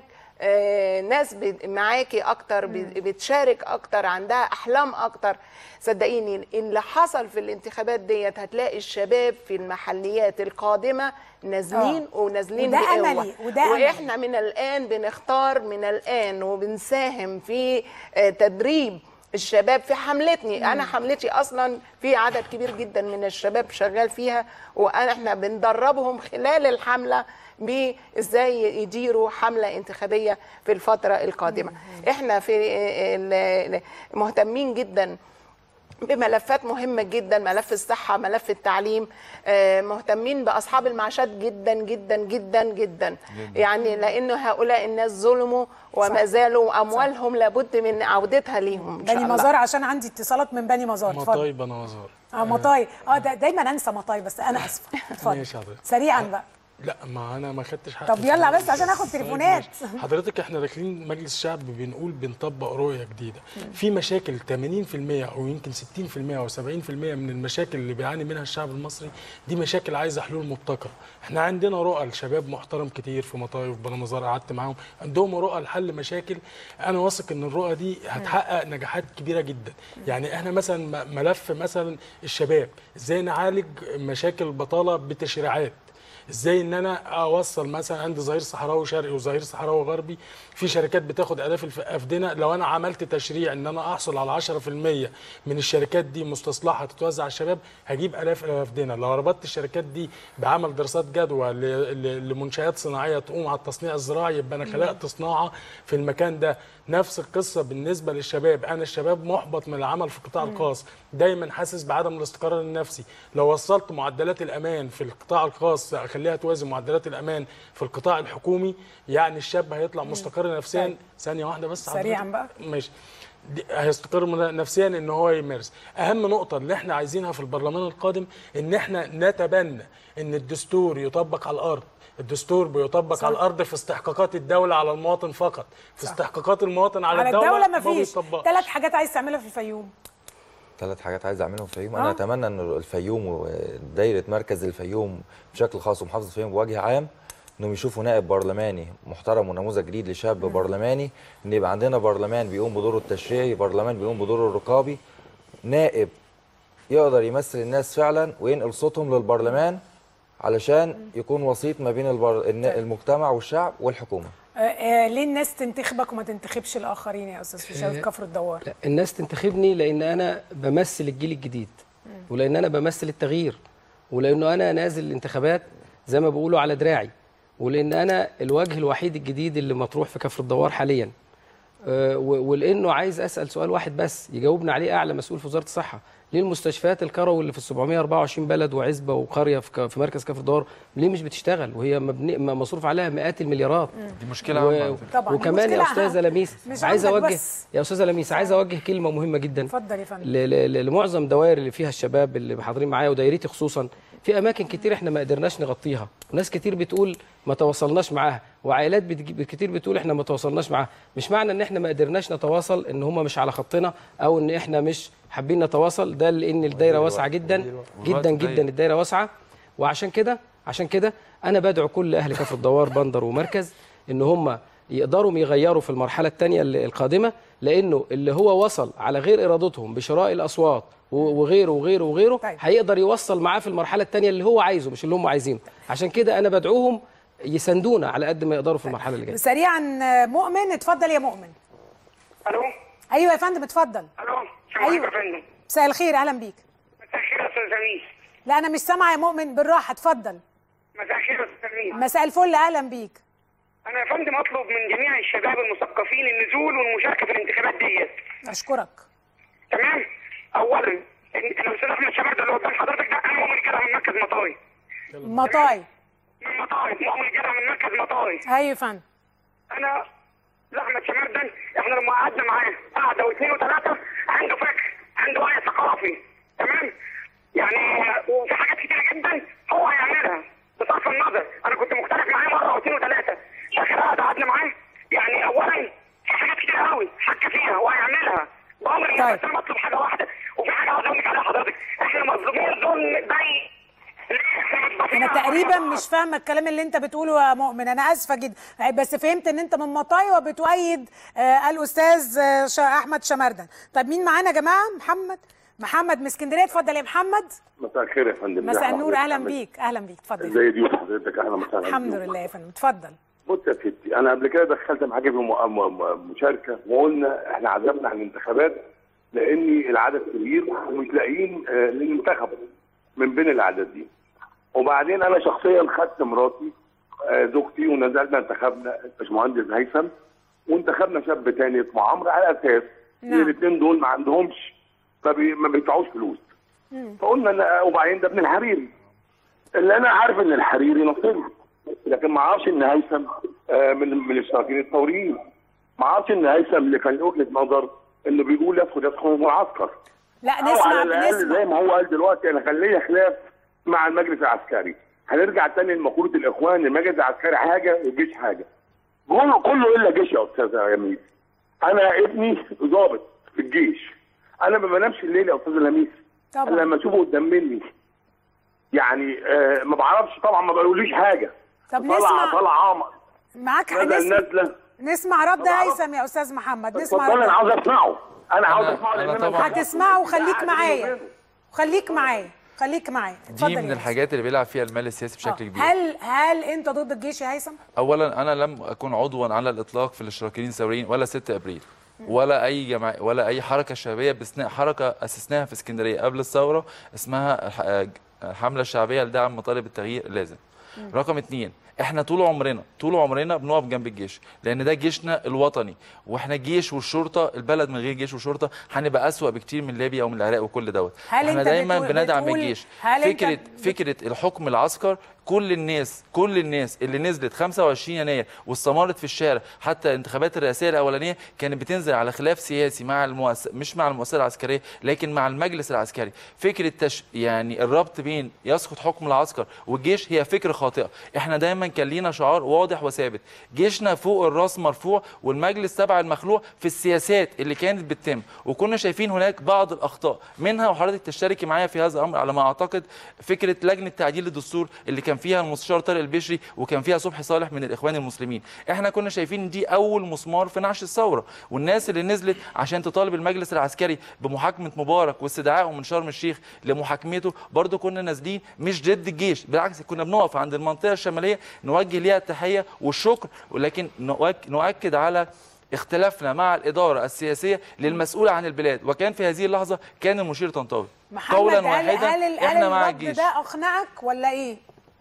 آه، ناس ب- معاكي اكتر ب- بتشارك اكتر عندها احلام اكتر صدقيني اللي حصل في الانتخابات ديت هتلاقي الشباب في المحليات القادمه نازلين آه. ونازلين وده بقوة. أملي، وده أملي. واحنا من الان بنختار من الان وبنساهم في آه، تدريب الشباب في حملتني انا حملتي اصلا في عدد كبير جدا من الشباب شغال فيها وانا احنا بندربهم خلال الحمله بازاي يديروا حمله انتخابيه في الفتره القادمه احنا في ال- ال- مهتمين جدا بملفات مهمة جدا ملف الصحة ملف التعليم آه، مهتمين بأصحاب المعاشات جدا جدا جدا جدا يعني لأن هؤلاء الناس ظلموا وما زالوا أموالهم لابد من عودتها ليهم إن شاء بني الله. مزار عشان عندي اتصالات من بني مزار اتفضل مطايب انا مزار اه مطاي اه ده دايما انسى مطاي بس انا اسفه اتفضل ماشي حضرتك سريعا بقى لا ما انا ما خدتش حق طب يلا بس عشان اخد تليفونات حضرتك احنا داخلين مجلس الشعب بنقول بنطبق رؤيه جديده في مشاكل 80% او يمكن 60% او 70% من المشاكل اللي بيعاني منها الشعب المصري دي مشاكل عايزه حلول مبتكره احنا عندنا رؤى لشباب محترم كتير في مطايف وفي بني مزار قعدت معاهم عندهم رؤى لحل مشاكل انا واثق ان الرؤى دي هتحقق نجاحات كبيره جدا يعني احنا مثلا م- ملف مثلا الشباب ازاي نعالج مشاكل البطاله بتشريعات ازاي ان انا اوصل مثلا عندي ظهير صحراوي شرقي وظهير صحراوي غربي في شركات بتاخد الاف الف- افدنه لو انا عملت تشريع ان انا احصل على 10% من الشركات دي مستصلحه تتوزع على الشباب هجيب الاف الافدنه لو ربطت الشركات دي بعمل دراسات جدوى ل- ل- لمنشات صناعيه تقوم على التصنيع الزراعي يبقى انا خلقت صناعه في المكان ده نفس القصه بالنسبه للشباب انا الشباب محبط من العمل في القطاع الخاص دايما حاسس بعدم الاستقرار النفسي لو وصلت معدلات الامان في القطاع الخاص اخليها توازن معدلات الامان في القطاع الحكومي يعني الشاب هيطلع مستقر نفسيا طيب. ثانيه واحده بس سريعاً حضرتك. بقى. ماشي دي- هيستقر من- نفسيا ان هو يمارس اهم نقطه اللي احنا عايزينها في البرلمان القادم ان احنا نتبنى ان الدستور يطبق على الارض الدستور بيطبق صح. على الارض في استحقاقات الدوله على المواطن فقط في صح. استحقاقات المواطن على, على الدوله ما فيش بيطبقش. ثلاث حاجات عايز تعملها في الفيوم ثلاث حاجات عايز اعملهم في الفيوم آه. انا اتمنى ان الفيوم ودايره مركز الفيوم بشكل خاص ومحافظه الفيوم بوجه عام انهم يشوفوا نائب برلماني محترم ونموذج جديد لشاب برلماني ان يبقى عندنا برلمان بيقوم بدوره التشريعي برلمان بيقوم بدوره الرقابي نائب يقدر يمثل الناس فعلا وينقل صوتهم للبرلمان علشان يكون وسيط ما بين البر... الن- المجتمع والشعب والحكومه آه، آه، ليه الناس تنتخبك وما تنتخبش الاخرين يا استاذ في شباب آه، كفر الدوار لا الناس تنتخبني لان انا بمثل الجيل الجديد ولان انا بمثل التغيير ولانه انا نازل الانتخابات زي ما بيقولوا على دراعي ولان انا الوجه الوحيد الجديد اللي مطروح في كفر الدوار حاليا آه، و- ولانه عايز اسال سؤال واحد بس يجاوبنا عليه اعلى مسؤول في وزاره الصحه ليه المستشفيات الكروي اللي في ال 724 بلد وعزبه وقريه في ك- في مركز كفر الدوار ليه مش بتشتغل وهي مبني م- مصروف عليها مئات المليارات دي مشكلة عامة على فكرة. طبعاً، دي وكمان يا مشكلة استاذه عامة. لميس مش عايز عندك اوجه بس. يا استاذه لميس عايز اوجه كلمه مهمه جدا اتفضل يا فندم ل- ل- لمعظم دوائر اللي فيها الشباب اللي حاضرين معايا ودايرتي خصوصا في اماكن كتير احنا ما قدرناش نغطيها وناس كتير بتقول ما تواصلناش معاها وعائلات بتجي- كتير بتقول احنا ما تواصلناش معاها مش معنى ان احنا ما قدرناش نتواصل ان هم مش على خطنا او ان احنا مش حابين نتواصل ده لان الدايره واسعه جدا والوقت جدا ضيق. جدا الدايره واسعه وعشان كده عشان كده انا بدعو كل اهل كفر الدوار بندر ومركز ان هم يقدروا يغيروا في المرحله الثانيه القادمه لانه اللي هو وصل على غير ارادتهم بشراء الاصوات و- وغيره وغيره وغيره طيب. هيقدر يوصل معاه في المرحله الثانيه اللي هو عايزه مش اللي هم عايزينه عشان كده انا بدعوهم يساندونا على قد ما يقدروا في المرحله اللي جايه سريعا آه، مؤمن اتفضل يا مؤمن الو ايوه يا فندم اتفضل الو السلام عليكم ايوه يا فندم مساء الخير اهلا بيك مساء الخير يا استاذ زميل لا انا مش سامعه يا مؤمن بالراحه اتفضل مساء الخير يا استاذ زميل مساء الفل اهلا بيك انا يا فندم اطلب من جميع الشباب المثقفين النزول والمشاركه في الانتخابات ديت اشكرك تمام اولا إن- الاستاذ احمد شباب ده اللي قدام حضرتك ده انا مؤمن جدع من مركز مطاي مطاي من مطاي مؤمن جدع من مركز مطاي ايوه يا فندم انا لا احمد شمال ده احنا لما قعدنا معاه قعده واثنين وثلاثه عنده فكر عنده وعي ثقافي تمام يعني وفي حاجات كتيره جدا هو هيعملها بصرف النظر انا كنت مختلف معاه مره واثنين وثلاثه اخر قعده قعدنا معاه يعني اولا في حاجات كتير قوي حكى فيها وهيعملها بامر طيب. بس انا بطلب حاجه واحده وفي حاجه عاوز اقول لك عليها حضرتك احنا مظلومين ظلم باين ليه؟ انا تقريبا مش فاهمه الكلام اللي انت بتقوله يا مؤمن انا اسفه جدا بس فهمت ان انت من مطاي وبتؤيد آه الاستاذ آه ش- احمد شمردن طب مين معانا يا جماعه محمد محمد من اسكندريه اتفضل يا محمد مساء الخير يا فندم مساء ازي النور حضرتك؟ اهلا عامل إيه؟ بيك اهلا بيك اتفضل ازي ضيوف حضرتك اهلا وسهلا الحمد بيكم. لله يا فندم اتفضل بص يا ستي انا قبل كده دخلت معاكي في م- م- م- مشاركه وقلنا احنا عزمنا عن الانتخابات لان العدد كبير ومش لاقيين آه، للمنتخب من بين الاعداد دي وبعدين انا شخصيا خدت مراتي آه، زوجتي ونزلنا انتخبنا الباشمهندس هيثم وانتخبنا شاب تاني اسمه عمرو على اساس ان الاثنين دول ما عندهمش ما, بي ما بيدفعوش فلوس فقلنا إن- وبعدين ده ابن الحريري اللي انا عارف ان الحريري نصيبي لكن ما اعرفش ان هيثم آه، من من الاشتراكيين الثوريين ما اعرفش ان هيثم اللي كان له وجهه نظر انه بيقول يدخل يدخل المعسكر لا او نسمع على الاقل نسمع زي ما هو قال دلوقتي انا كان ليا خلاف مع المجلس العسكري هنرجع تاني لمقوله الاخوان المجلس العسكري حاجه والجيش حاجه كله كله الا جيش يا استاذ يميس انا ابني ضابط في الجيش انا ما بنامش الليل يا استاذ لميس طبعا. انا لما اشوفه قدام مني يعني آه ما بعرفش طبعا ما بقوليش حاجه طب طلع نسمع طلع عمر معاك نزل نسمع, نزله نسمع رد هيثم يا استاذ محمد نسمع اتفضل رد انا عاوز اسمعه انا عاوز أنا- اسمعه أنا لان انا طبعاً- هتسمعه وخليك معايا خليك معايا خليك معايا اتفضل دي يا من ياسر. الحاجات اللي بيلعب فيها المال السياسي بشكل آه. كبير هل هل انت ضد الجيش يا هيثم؟ اولا انا لم اكن عضوا على الاطلاق في الاشتراكيين الثوريين ولا 6 ابريل ولا اي جماعة ولا اي حركه شبابيه باستثناء حركه اسسناها في اسكندريه قبل الثوره اسمها الح- الحمله الشعبيه لدعم مطالب التغيير اللازم رقم اتنين احنا طول عمرنا طول عمرنا بنقف جنب الجيش لان ده جيشنا الوطني واحنا الجيش والشرطه البلد من غير جيش وشرطه هنبقى اسوأ بكتير من ليبيا ومن العراق وكل دوت هل احنا أنت دايما بتقول- بندعم بتقول- الجيش هل أنت فكره بت- فكره الحكم العسكر كل الناس كل الناس اللي نزلت 25 يناير واستمرت في الشارع حتى الانتخابات الرئاسيه الاولانيه كانت بتنزل على خلاف سياسي مع المؤس... مش مع المؤسسه العسكريه لكن مع المجلس العسكري فكره تش... يعني الربط بين يسقط حكم العسكر والجيش هي فكره خاطئه احنا دايما كان لينا شعار واضح وثابت جيشنا فوق الراس مرفوع والمجلس تبع المخلوع في السياسات اللي كانت بتتم وكنا شايفين هناك بعض الاخطاء منها وحضرتك تشتركي معايا في هذا الامر على ما اعتقد فكره لجنه تعديل الدستور اللي كان فيها المستشار طارق البشري وكان فيها صبحي صالح من الاخوان المسلمين احنا كنا شايفين إن دي اول مسمار في نعش الثوره والناس اللي نزلت عشان تطالب المجلس العسكري بمحاكمه مبارك واستدعائه من شرم الشيخ لمحاكمته برضه كنا نازلين مش ضد الجيش بالعكس كنا بنقف عند المنطقه الشماليه نوجه ليها التحيه والشكر ولكن نؤك- نؤكد على اختلافنا مع الاداره السياسيه للمسؤول عن البلاد وكان في هذه اللحظه كان المشير طنطاوي محمد قولا هل واحدا هل ال- احنا هل مع الرد الجيش ده اقنعك ولا ايه؟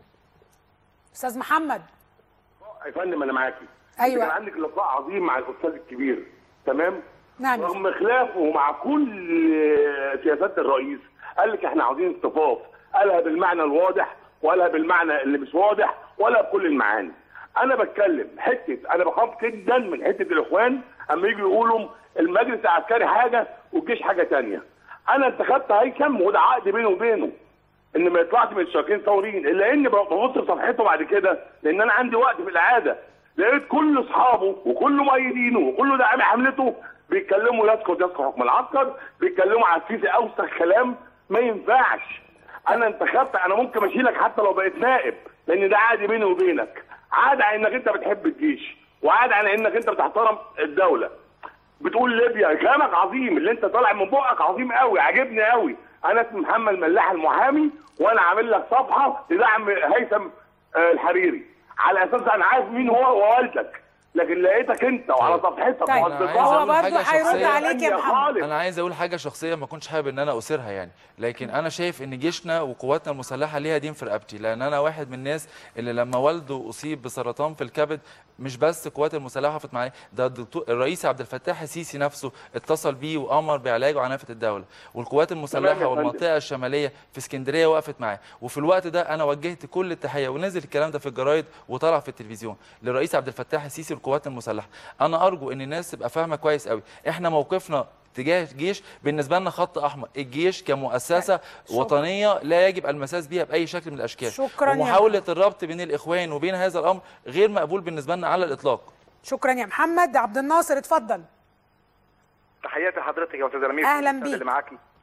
استاذ محمد يا فندم انا معاكي أيوة. كان عندك لقاء عظيم مع الاستاذ الكبير تمام نعم رغم خلافه مع كل سياسات الرئيس قال لك احنا عاوزين اصطفاف قالها بالمعنى الواضح وقالها بالمعنى اللي مش واضح ولا بكل المعاني انا بتكلم حته انا بخاف جدا من حته الاخوان اما يجوا يقولوا المجلس العسكري حاجه والجيش حاجه تانية انا انتخبت هيثم وده عقد بيني وبينه ان ما يطلعش من الاشتراكيين ثوريين الا اني ببص في صفحته بعد كده لان انا عندي وقت في الاعاده لقيت كل اصحابه وكل مؤيدينه وكل داعمي حملته بيتكلموا يسقط يسقط حكم العسكر بيتكلموا على السيسي اوسخ كلام ما ينفعش انا انتخبت انا ممكن اشيلك حتى لو بقيت نائب لان ده عادي بيني وبينك عادي على انك انت بتحب الجيش وعادي على انك انت بتحترم الدوله بتقول ليبيا كلامك عظيم اللي انت طالع من بقك عظيم قوي عاجبني قوي انا اسمي محمد ملاح المحامي وانا عامل لك صفحه تدعم هيثم آه، الحريري على اساس انا عارف مين هو ووالدك لكن لقيتك انت وعلى صفحتك طيب. وأصدقائك. هو أقول برضه حاجة هيرد شخصية. عليك يا محمد انا عايز اقول حاجه شخصيه ما كنتش حابب ان انا اثيرها يعني لكن انا شايف ان جيشنا وقواتنا المسلحه ليها دين في رقبتي لان انا واحد من الناس اللي لما والده اصيب بسرطان في الكبد مش بس القوات المسلحه وقفت معاه ده الدكتور الرئيس عبد الفتاح السيسي نفسه اتصل بيه وامر بعلاجه عنافه الدوله والقوات تمام المسلحه يا فندم. والمنطقه الشماليه في اسكندريه وقفت معاه وفي الوقت ده انا وجهت كل التحيه ونزل الكلام ده في الجرايد وطلع في التلفزيون للرئيس عبد الفتاح السيسي والقوات المسلحه انا ارجو ان الناس تبقى فاهمه كويس قوي احنا موقفنا تجاه الجيش بالنسبه لنا خط احمر الجيش كمؤسسه وطنيه لا يجب المساس بها باي شكل من الاشكال شكراً يا ومحاوله الربط بين الاخوان وبين هذا الامر غير مقبول بالنسبه لنا على الاطلاق شكرا يا محمد عبد الناصر اتفضل تحياتي لحضرتك يا استاذ امير أهلاً والأستاذ بيك. اللي معاكي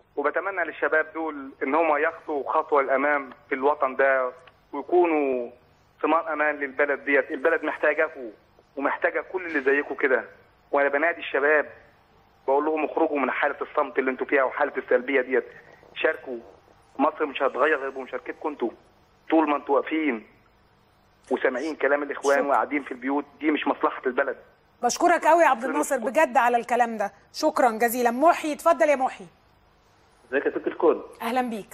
وبتمنى للشباب دول ان هم يخطوا خطوه للامام في الوطن ده ويكونوا ثمار امان للبلد ديت البلد محتاجاكم ومحتاجه كل اللي زيكم كده وانا بنادي الشباب بقول لهم اخرجوا من حاله الصمت اللي انتوا فيها وحاله السلبيه ديت شاركوا مصر مش هتغير غير بمشاركتكم انتوا طول ما انتوا واقفين وسامعين كلام الاخوان وقاعدين في البيوت دي مش مصلحه البلد بشكرك قوي يا عبد الناصر بجد على الكلام ده شكرا جزيلا محي اتفضل يا محي ازيك يا ست الكل اهلا بيك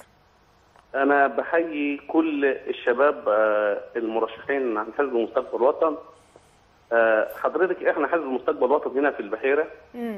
انا بحيي كل الشباب آه، المرشحين عن حزب مستقبل الوطن آه، حضرتك احنا حزب مستقبل الوطن هنا في البحيره مم.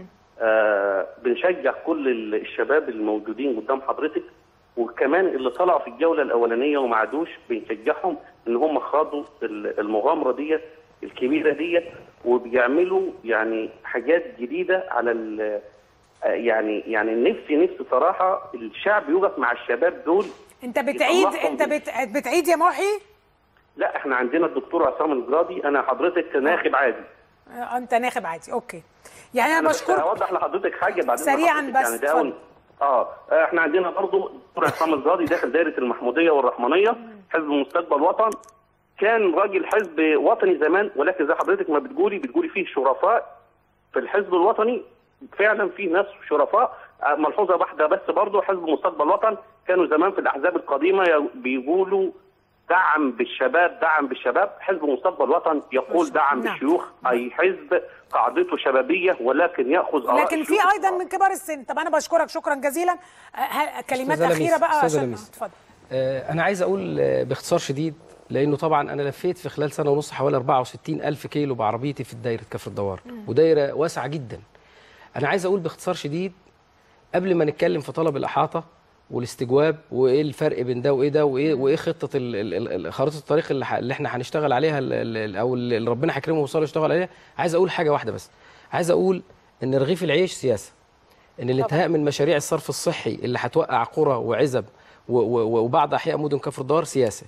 آه، بنشجع كل ال- الشباب الموجودين قدام حضرتك وكمان اللي طلعوا في الجوله الاولانيه وما عادوش بنشجعهم ان هم خاضوا ال- المغامره ديت الكبيره ديت وبيعملوا يعني حاجات جديده على ال- آه، يعني يعني نفسي نفسي صراحه الشعب يوقف مع الشباب دول انت بتعيد يطلعهم انت بت... بتعيد يا محي لا احنا عندنا الدكتور عصام الجرادي انا حضرتك ناخب عادي آه، انت ناخب عادي اوكي يعني انا بس بشكرك هوضح لحضرتك حاجه بعدين سريعاً لحضرتك بس، يعني ده أول اه احنا عندنا برضو الدكتور عصام الجرادي داخل دايره المحموديه والرحمنيه حزب مستقبل وطن كان راجل حزب وطني زمان ولكن زي حضرتك ما بتقولي بتقولي فيه شرفاء في الحزب الوطني فعلا فيه ناس شرفاء آه، ملحوظه واحده بس برضو حزب مستقبل وطن كانوا زمان في الاحزاب القديمه ي- بيقولوا دعم بالشباب دعم بالشباب حزب مستقبل وطن يقول دعم نعم. بالشيوخ اي حزب قاعدته شبابيه ولكن ياخذ اراء لكن في الشيوخ. ايضا من كبار السن طب انا بشكرك شكرا جزيلا آه، ه- كلمات أستاذة اخيره لميس، بقى أستاذة عشان لميس. اتفضل آه، أنا عايز أقول آه، باختصار شديد لأنه طبعا أنا لفيت في خلال سنة ونص حوالي 64 ألف كيلو بعربيتي في دايرة كفر الدوار مم. ودايرة واسعة جدا أنا عايز أقول باختصار شديد قبل ما نتكلم في طلب الإحاطة والاستجواب وايه الفرق بين ده وايه ده وايه وايه خطه ال- ال- ال- خريطه الطريق اللي, ح- اللي احنا هنشتغل عليها ال- ال- او اللي ربنا هيكرمه ويوصلوا يشتغل عليها عايز اقول حاجه واحده بس عايز اقول ان رغيف العيش سياسه ان الانتهاء من مشاريع الصرف الصحي اللي هتوقع قرى وعزب و- و- وبعض احياء مدن كفر الدوار سياسه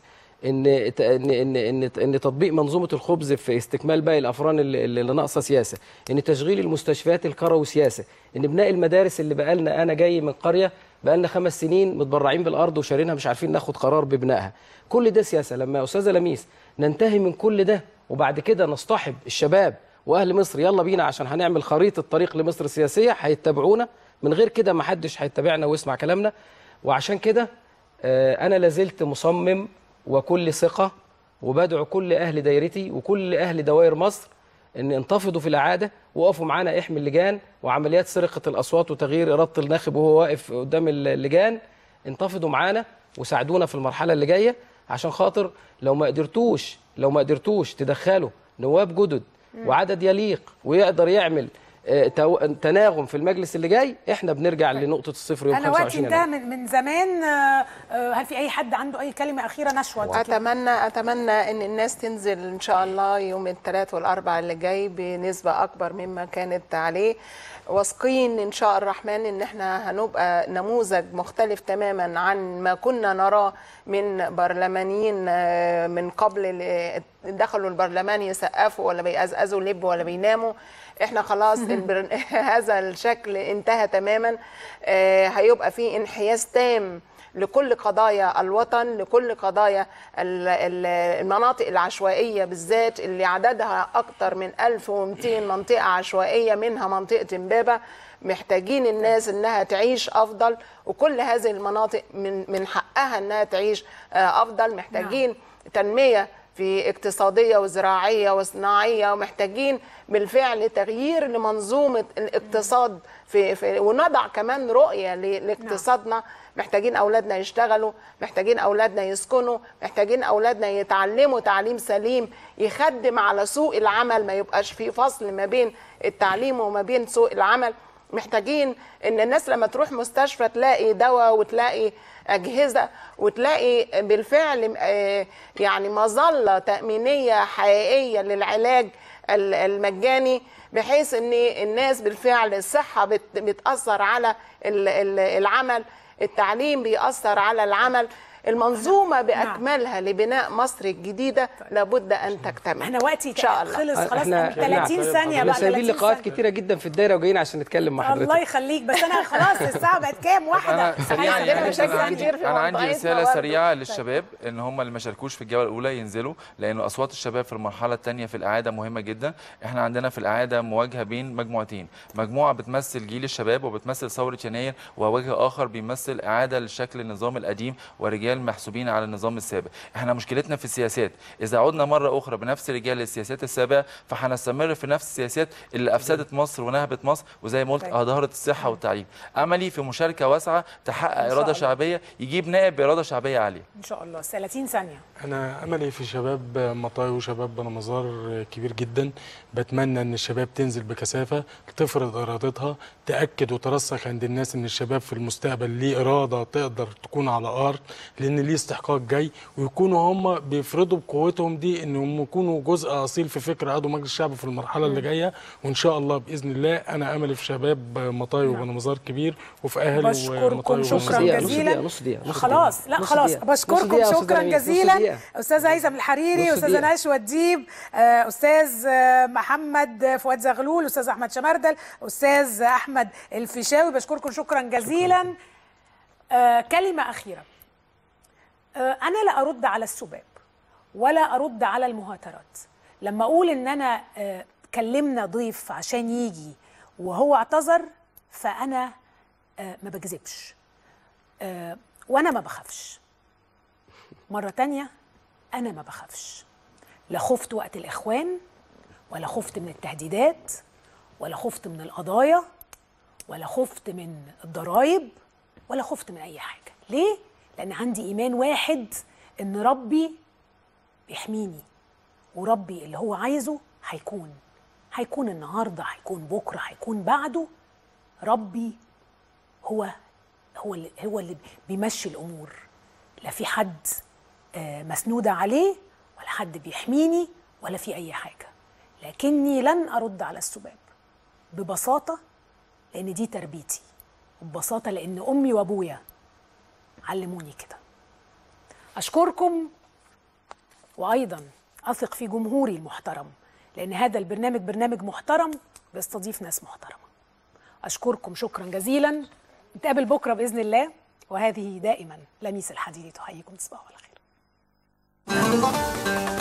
ان ت- ان ان ان ان تطبيق منظومه الخبز في استكمال باقي الافران اللي, اللي ناقصه سياسه ان تشغيل المستشفيات الكروي سياسه ان بناء المدارس اللي بقالنا انا جاي من قريه بقالنا خمس سنين متبرعين بالارض وشارينها مش عارفين ناخد قرار ببنائها كل ده سياسه لما يا استاذه لميس ننتهي من كل ده وبعد كده نصطحب الشباب واهل مصر يلا بينا عشان هنعمل خريطه طريق لمصر السياسيه هيتبعونا من غير كده ما حدش هيتبعنا ويسمع كلامنا وعشان كده آه، انا لازلت مصمم وكل ثقه وبدعو كل اهل دايرتي وكل اهل دوائر مصر ان انتفضوا في الاعاده وقفوا معانا احمي اللجان وعمليات سرقه الاصوات وتغيير اراده الناخب وهو واقف قدام اللجان انتفضوا معانا وساعدونا في المرحله اللي جايه عشان خاطر لو ما قدرتوش لو ما قدرتوش تدخلوا نواب جدد وعدد يليق ويقدر يعمل آه، تو- تناغم في المجلس اللي جاي احنا بنرجع لنقطه الصفر يوم انا وقتي 25 انتهى يناير من, من زمان آه، آه، هل في اي حد عنده اي كلمه اخيره نشوه اتمنى اتمنى ان الناس تنزل ان شاء الله يوم الثلاث والاربع اللي جاي بنسبه اكبر مما كانت عليه واثقين ان شاء الرحمن ان احنا هنبقى نموذج مختلف تماما عن ما كنا نراه من برلمانيين آه، من قبل اللي دخلوا البرلمان يسقفوا ولا بيقزقزوا لب ولا بيناموا احنا خلاص البر... هذا الشكل انتهى تماما آه، هيبقى في انحياز تام لكل قضايا الوطن لكل قضايا ال- ال- المناطق العشوائية بالذات اللي عددها أكثر من 1200 منطقة عشوائية منها منطقة إمبابة محتاجين الناس انها تعيش افضل وكل هذه المناطق من من حقها انها تعيش آه، افضل محتاجين تنميه في اقتصاديه وزراعيه وصناعيه ومحتاجين بالفعل تغيير لمنظومه الاقتصاد في, في ونضع كمان رؤيه ل- لاقتصادنا محتاجين اولادنا يشتغلوا محتاجين اولادنا يسكنوا محتاجين اولادنا يتعلموا تعليم سليم يخدم على سوق العمل ما يبقاش في فصل ما بين التعليم وما بين سوق العمل محتاجين ان الناس لما تروح مستشفى تلاقي دواء وتلاقي اجهزه وتلاقي بالفعل آه، يعني مظله تامينيه حقيقيه للعلاج ال- المجاني بحيث ان الناس بالفعل الصحه بت- بتاثر على ال- ال- العمل التعليم بيأثر على العمل المنظومه باكملها لبناء مصر الجديده لابد ان تكتمل احنا وقتي ان شاء الله خلص خلاص احنا 30 ثانيه احنا بقى سايبين 30 لقاءات ثانية. كتيره جدا في الدايره وجايين عشان نتكلم مع حضرتك الله يخليك بس انا خلاص الساعه بقت كام واحده انا سريعا عايزة يعني مشاكل انا عندي, كتير في أنا عندي موضوعاتنا رساله برضه. سريعه طيب. للشباب ان هم اللي ما شاركوش في الجوله الاولى ينزلوا لانه اصوات الشباب في المرحله الثانيه في الاعاده مهمه جدا احنا عندنا في الاعاده مواجهه بين مجموعتين مجموعه بتمثل جيل الشباب وبتمثل ثوره يناير ووجه اخر بيمثل اعاده لشكل النظام القديم ورجال محسوبين على النظام السابق احنا مشكلتنا في السياسات اذا عدنا مره اخرى بنفس رجال السياسات السابقه فهنستمر في نفس السياسات اللي افسدت مصر ونهبت مصر وزي ما قلت طيب. اهدرت الصحه والتعليم املي في مشاركه واسعه تحقق إن شاء اراده الله. شعبيه يجيب نائب باراده شعبيه عاليه ان شاء الله 30 ثانيه انا املي في شباب مطاي وشباب بنمزار كبير جدا بتمنى ان الشباب تنزل بكثافه تفرض ارادتها تاكد وترسخ عند الناس ان الشباب في المستقبل ليه اراده تقدر تكون على ارض لان ليه استحقاق جاي ويكونوا هم بيفرضوا بقوتهم دي انهم يكونوا جزء اصيل في فكر عضو مجلس الشعب في المرحله اللي جايه وان شاء الله باذن الله انا املي في شباب مطاي وبنمزار كبير وفي اهلي بشكركم ومطاي شكرا وبنمزار. جزيلا نص دقيقة، نص خلاص دقيقة، لا نص خلاص دقيقة، نص بشكركم دقيقة يا أستاذ شكرا أمير، نص جزيلا دقيقة. استاذ هيثم الحريري نص استاذ دقيقة. نشوى الديب آه، استاذ آه، محمد فؤاد زغلول استاذ احمد شمردل استاذ احمد الفيشاوي بشكركم شكرا جزيلا آه، كلمه اخيره آه، انا لا ارد على السباب ولا ارد على المهاترات لما اقول ان انا آه، كلمنا ضيف عشان يجي وهو اعتذر فانا آه، ما بكذبش آه، وانا ما بخافش مرة تانية أنا ما بخافش لا خفت وقت الإخوان ولا خفت من التهديدات ولا خفت من القضايا ولا خفت من الضرايب ولا خفت من أي حاجة ليه؟ لأن عندي إيمان واحد إن ربي بيحميني وربي اللي هو عايزه هيكون هيكون النهارده هيكون بكره هيكون بعده ربي هو هو اللي هو اللي بيمشي الامور لا في حد آه، مسنوده عليه ولا حد بيحميني ولا في اي حاجه لكني لن ارد على السباب ببساطه لان دي تربيتي وببساطه لان امي وابويا علموني كده اشكركم وايضا اثق في جمهوري المحترم لان هذا البرنامج برنامج محترم بيستضيف ناس محترمه اشكركم شكرا جزيلا نتقابل بكره باذن الله وهذه دائما لميس الحديد تحييكم تصبحوا على خير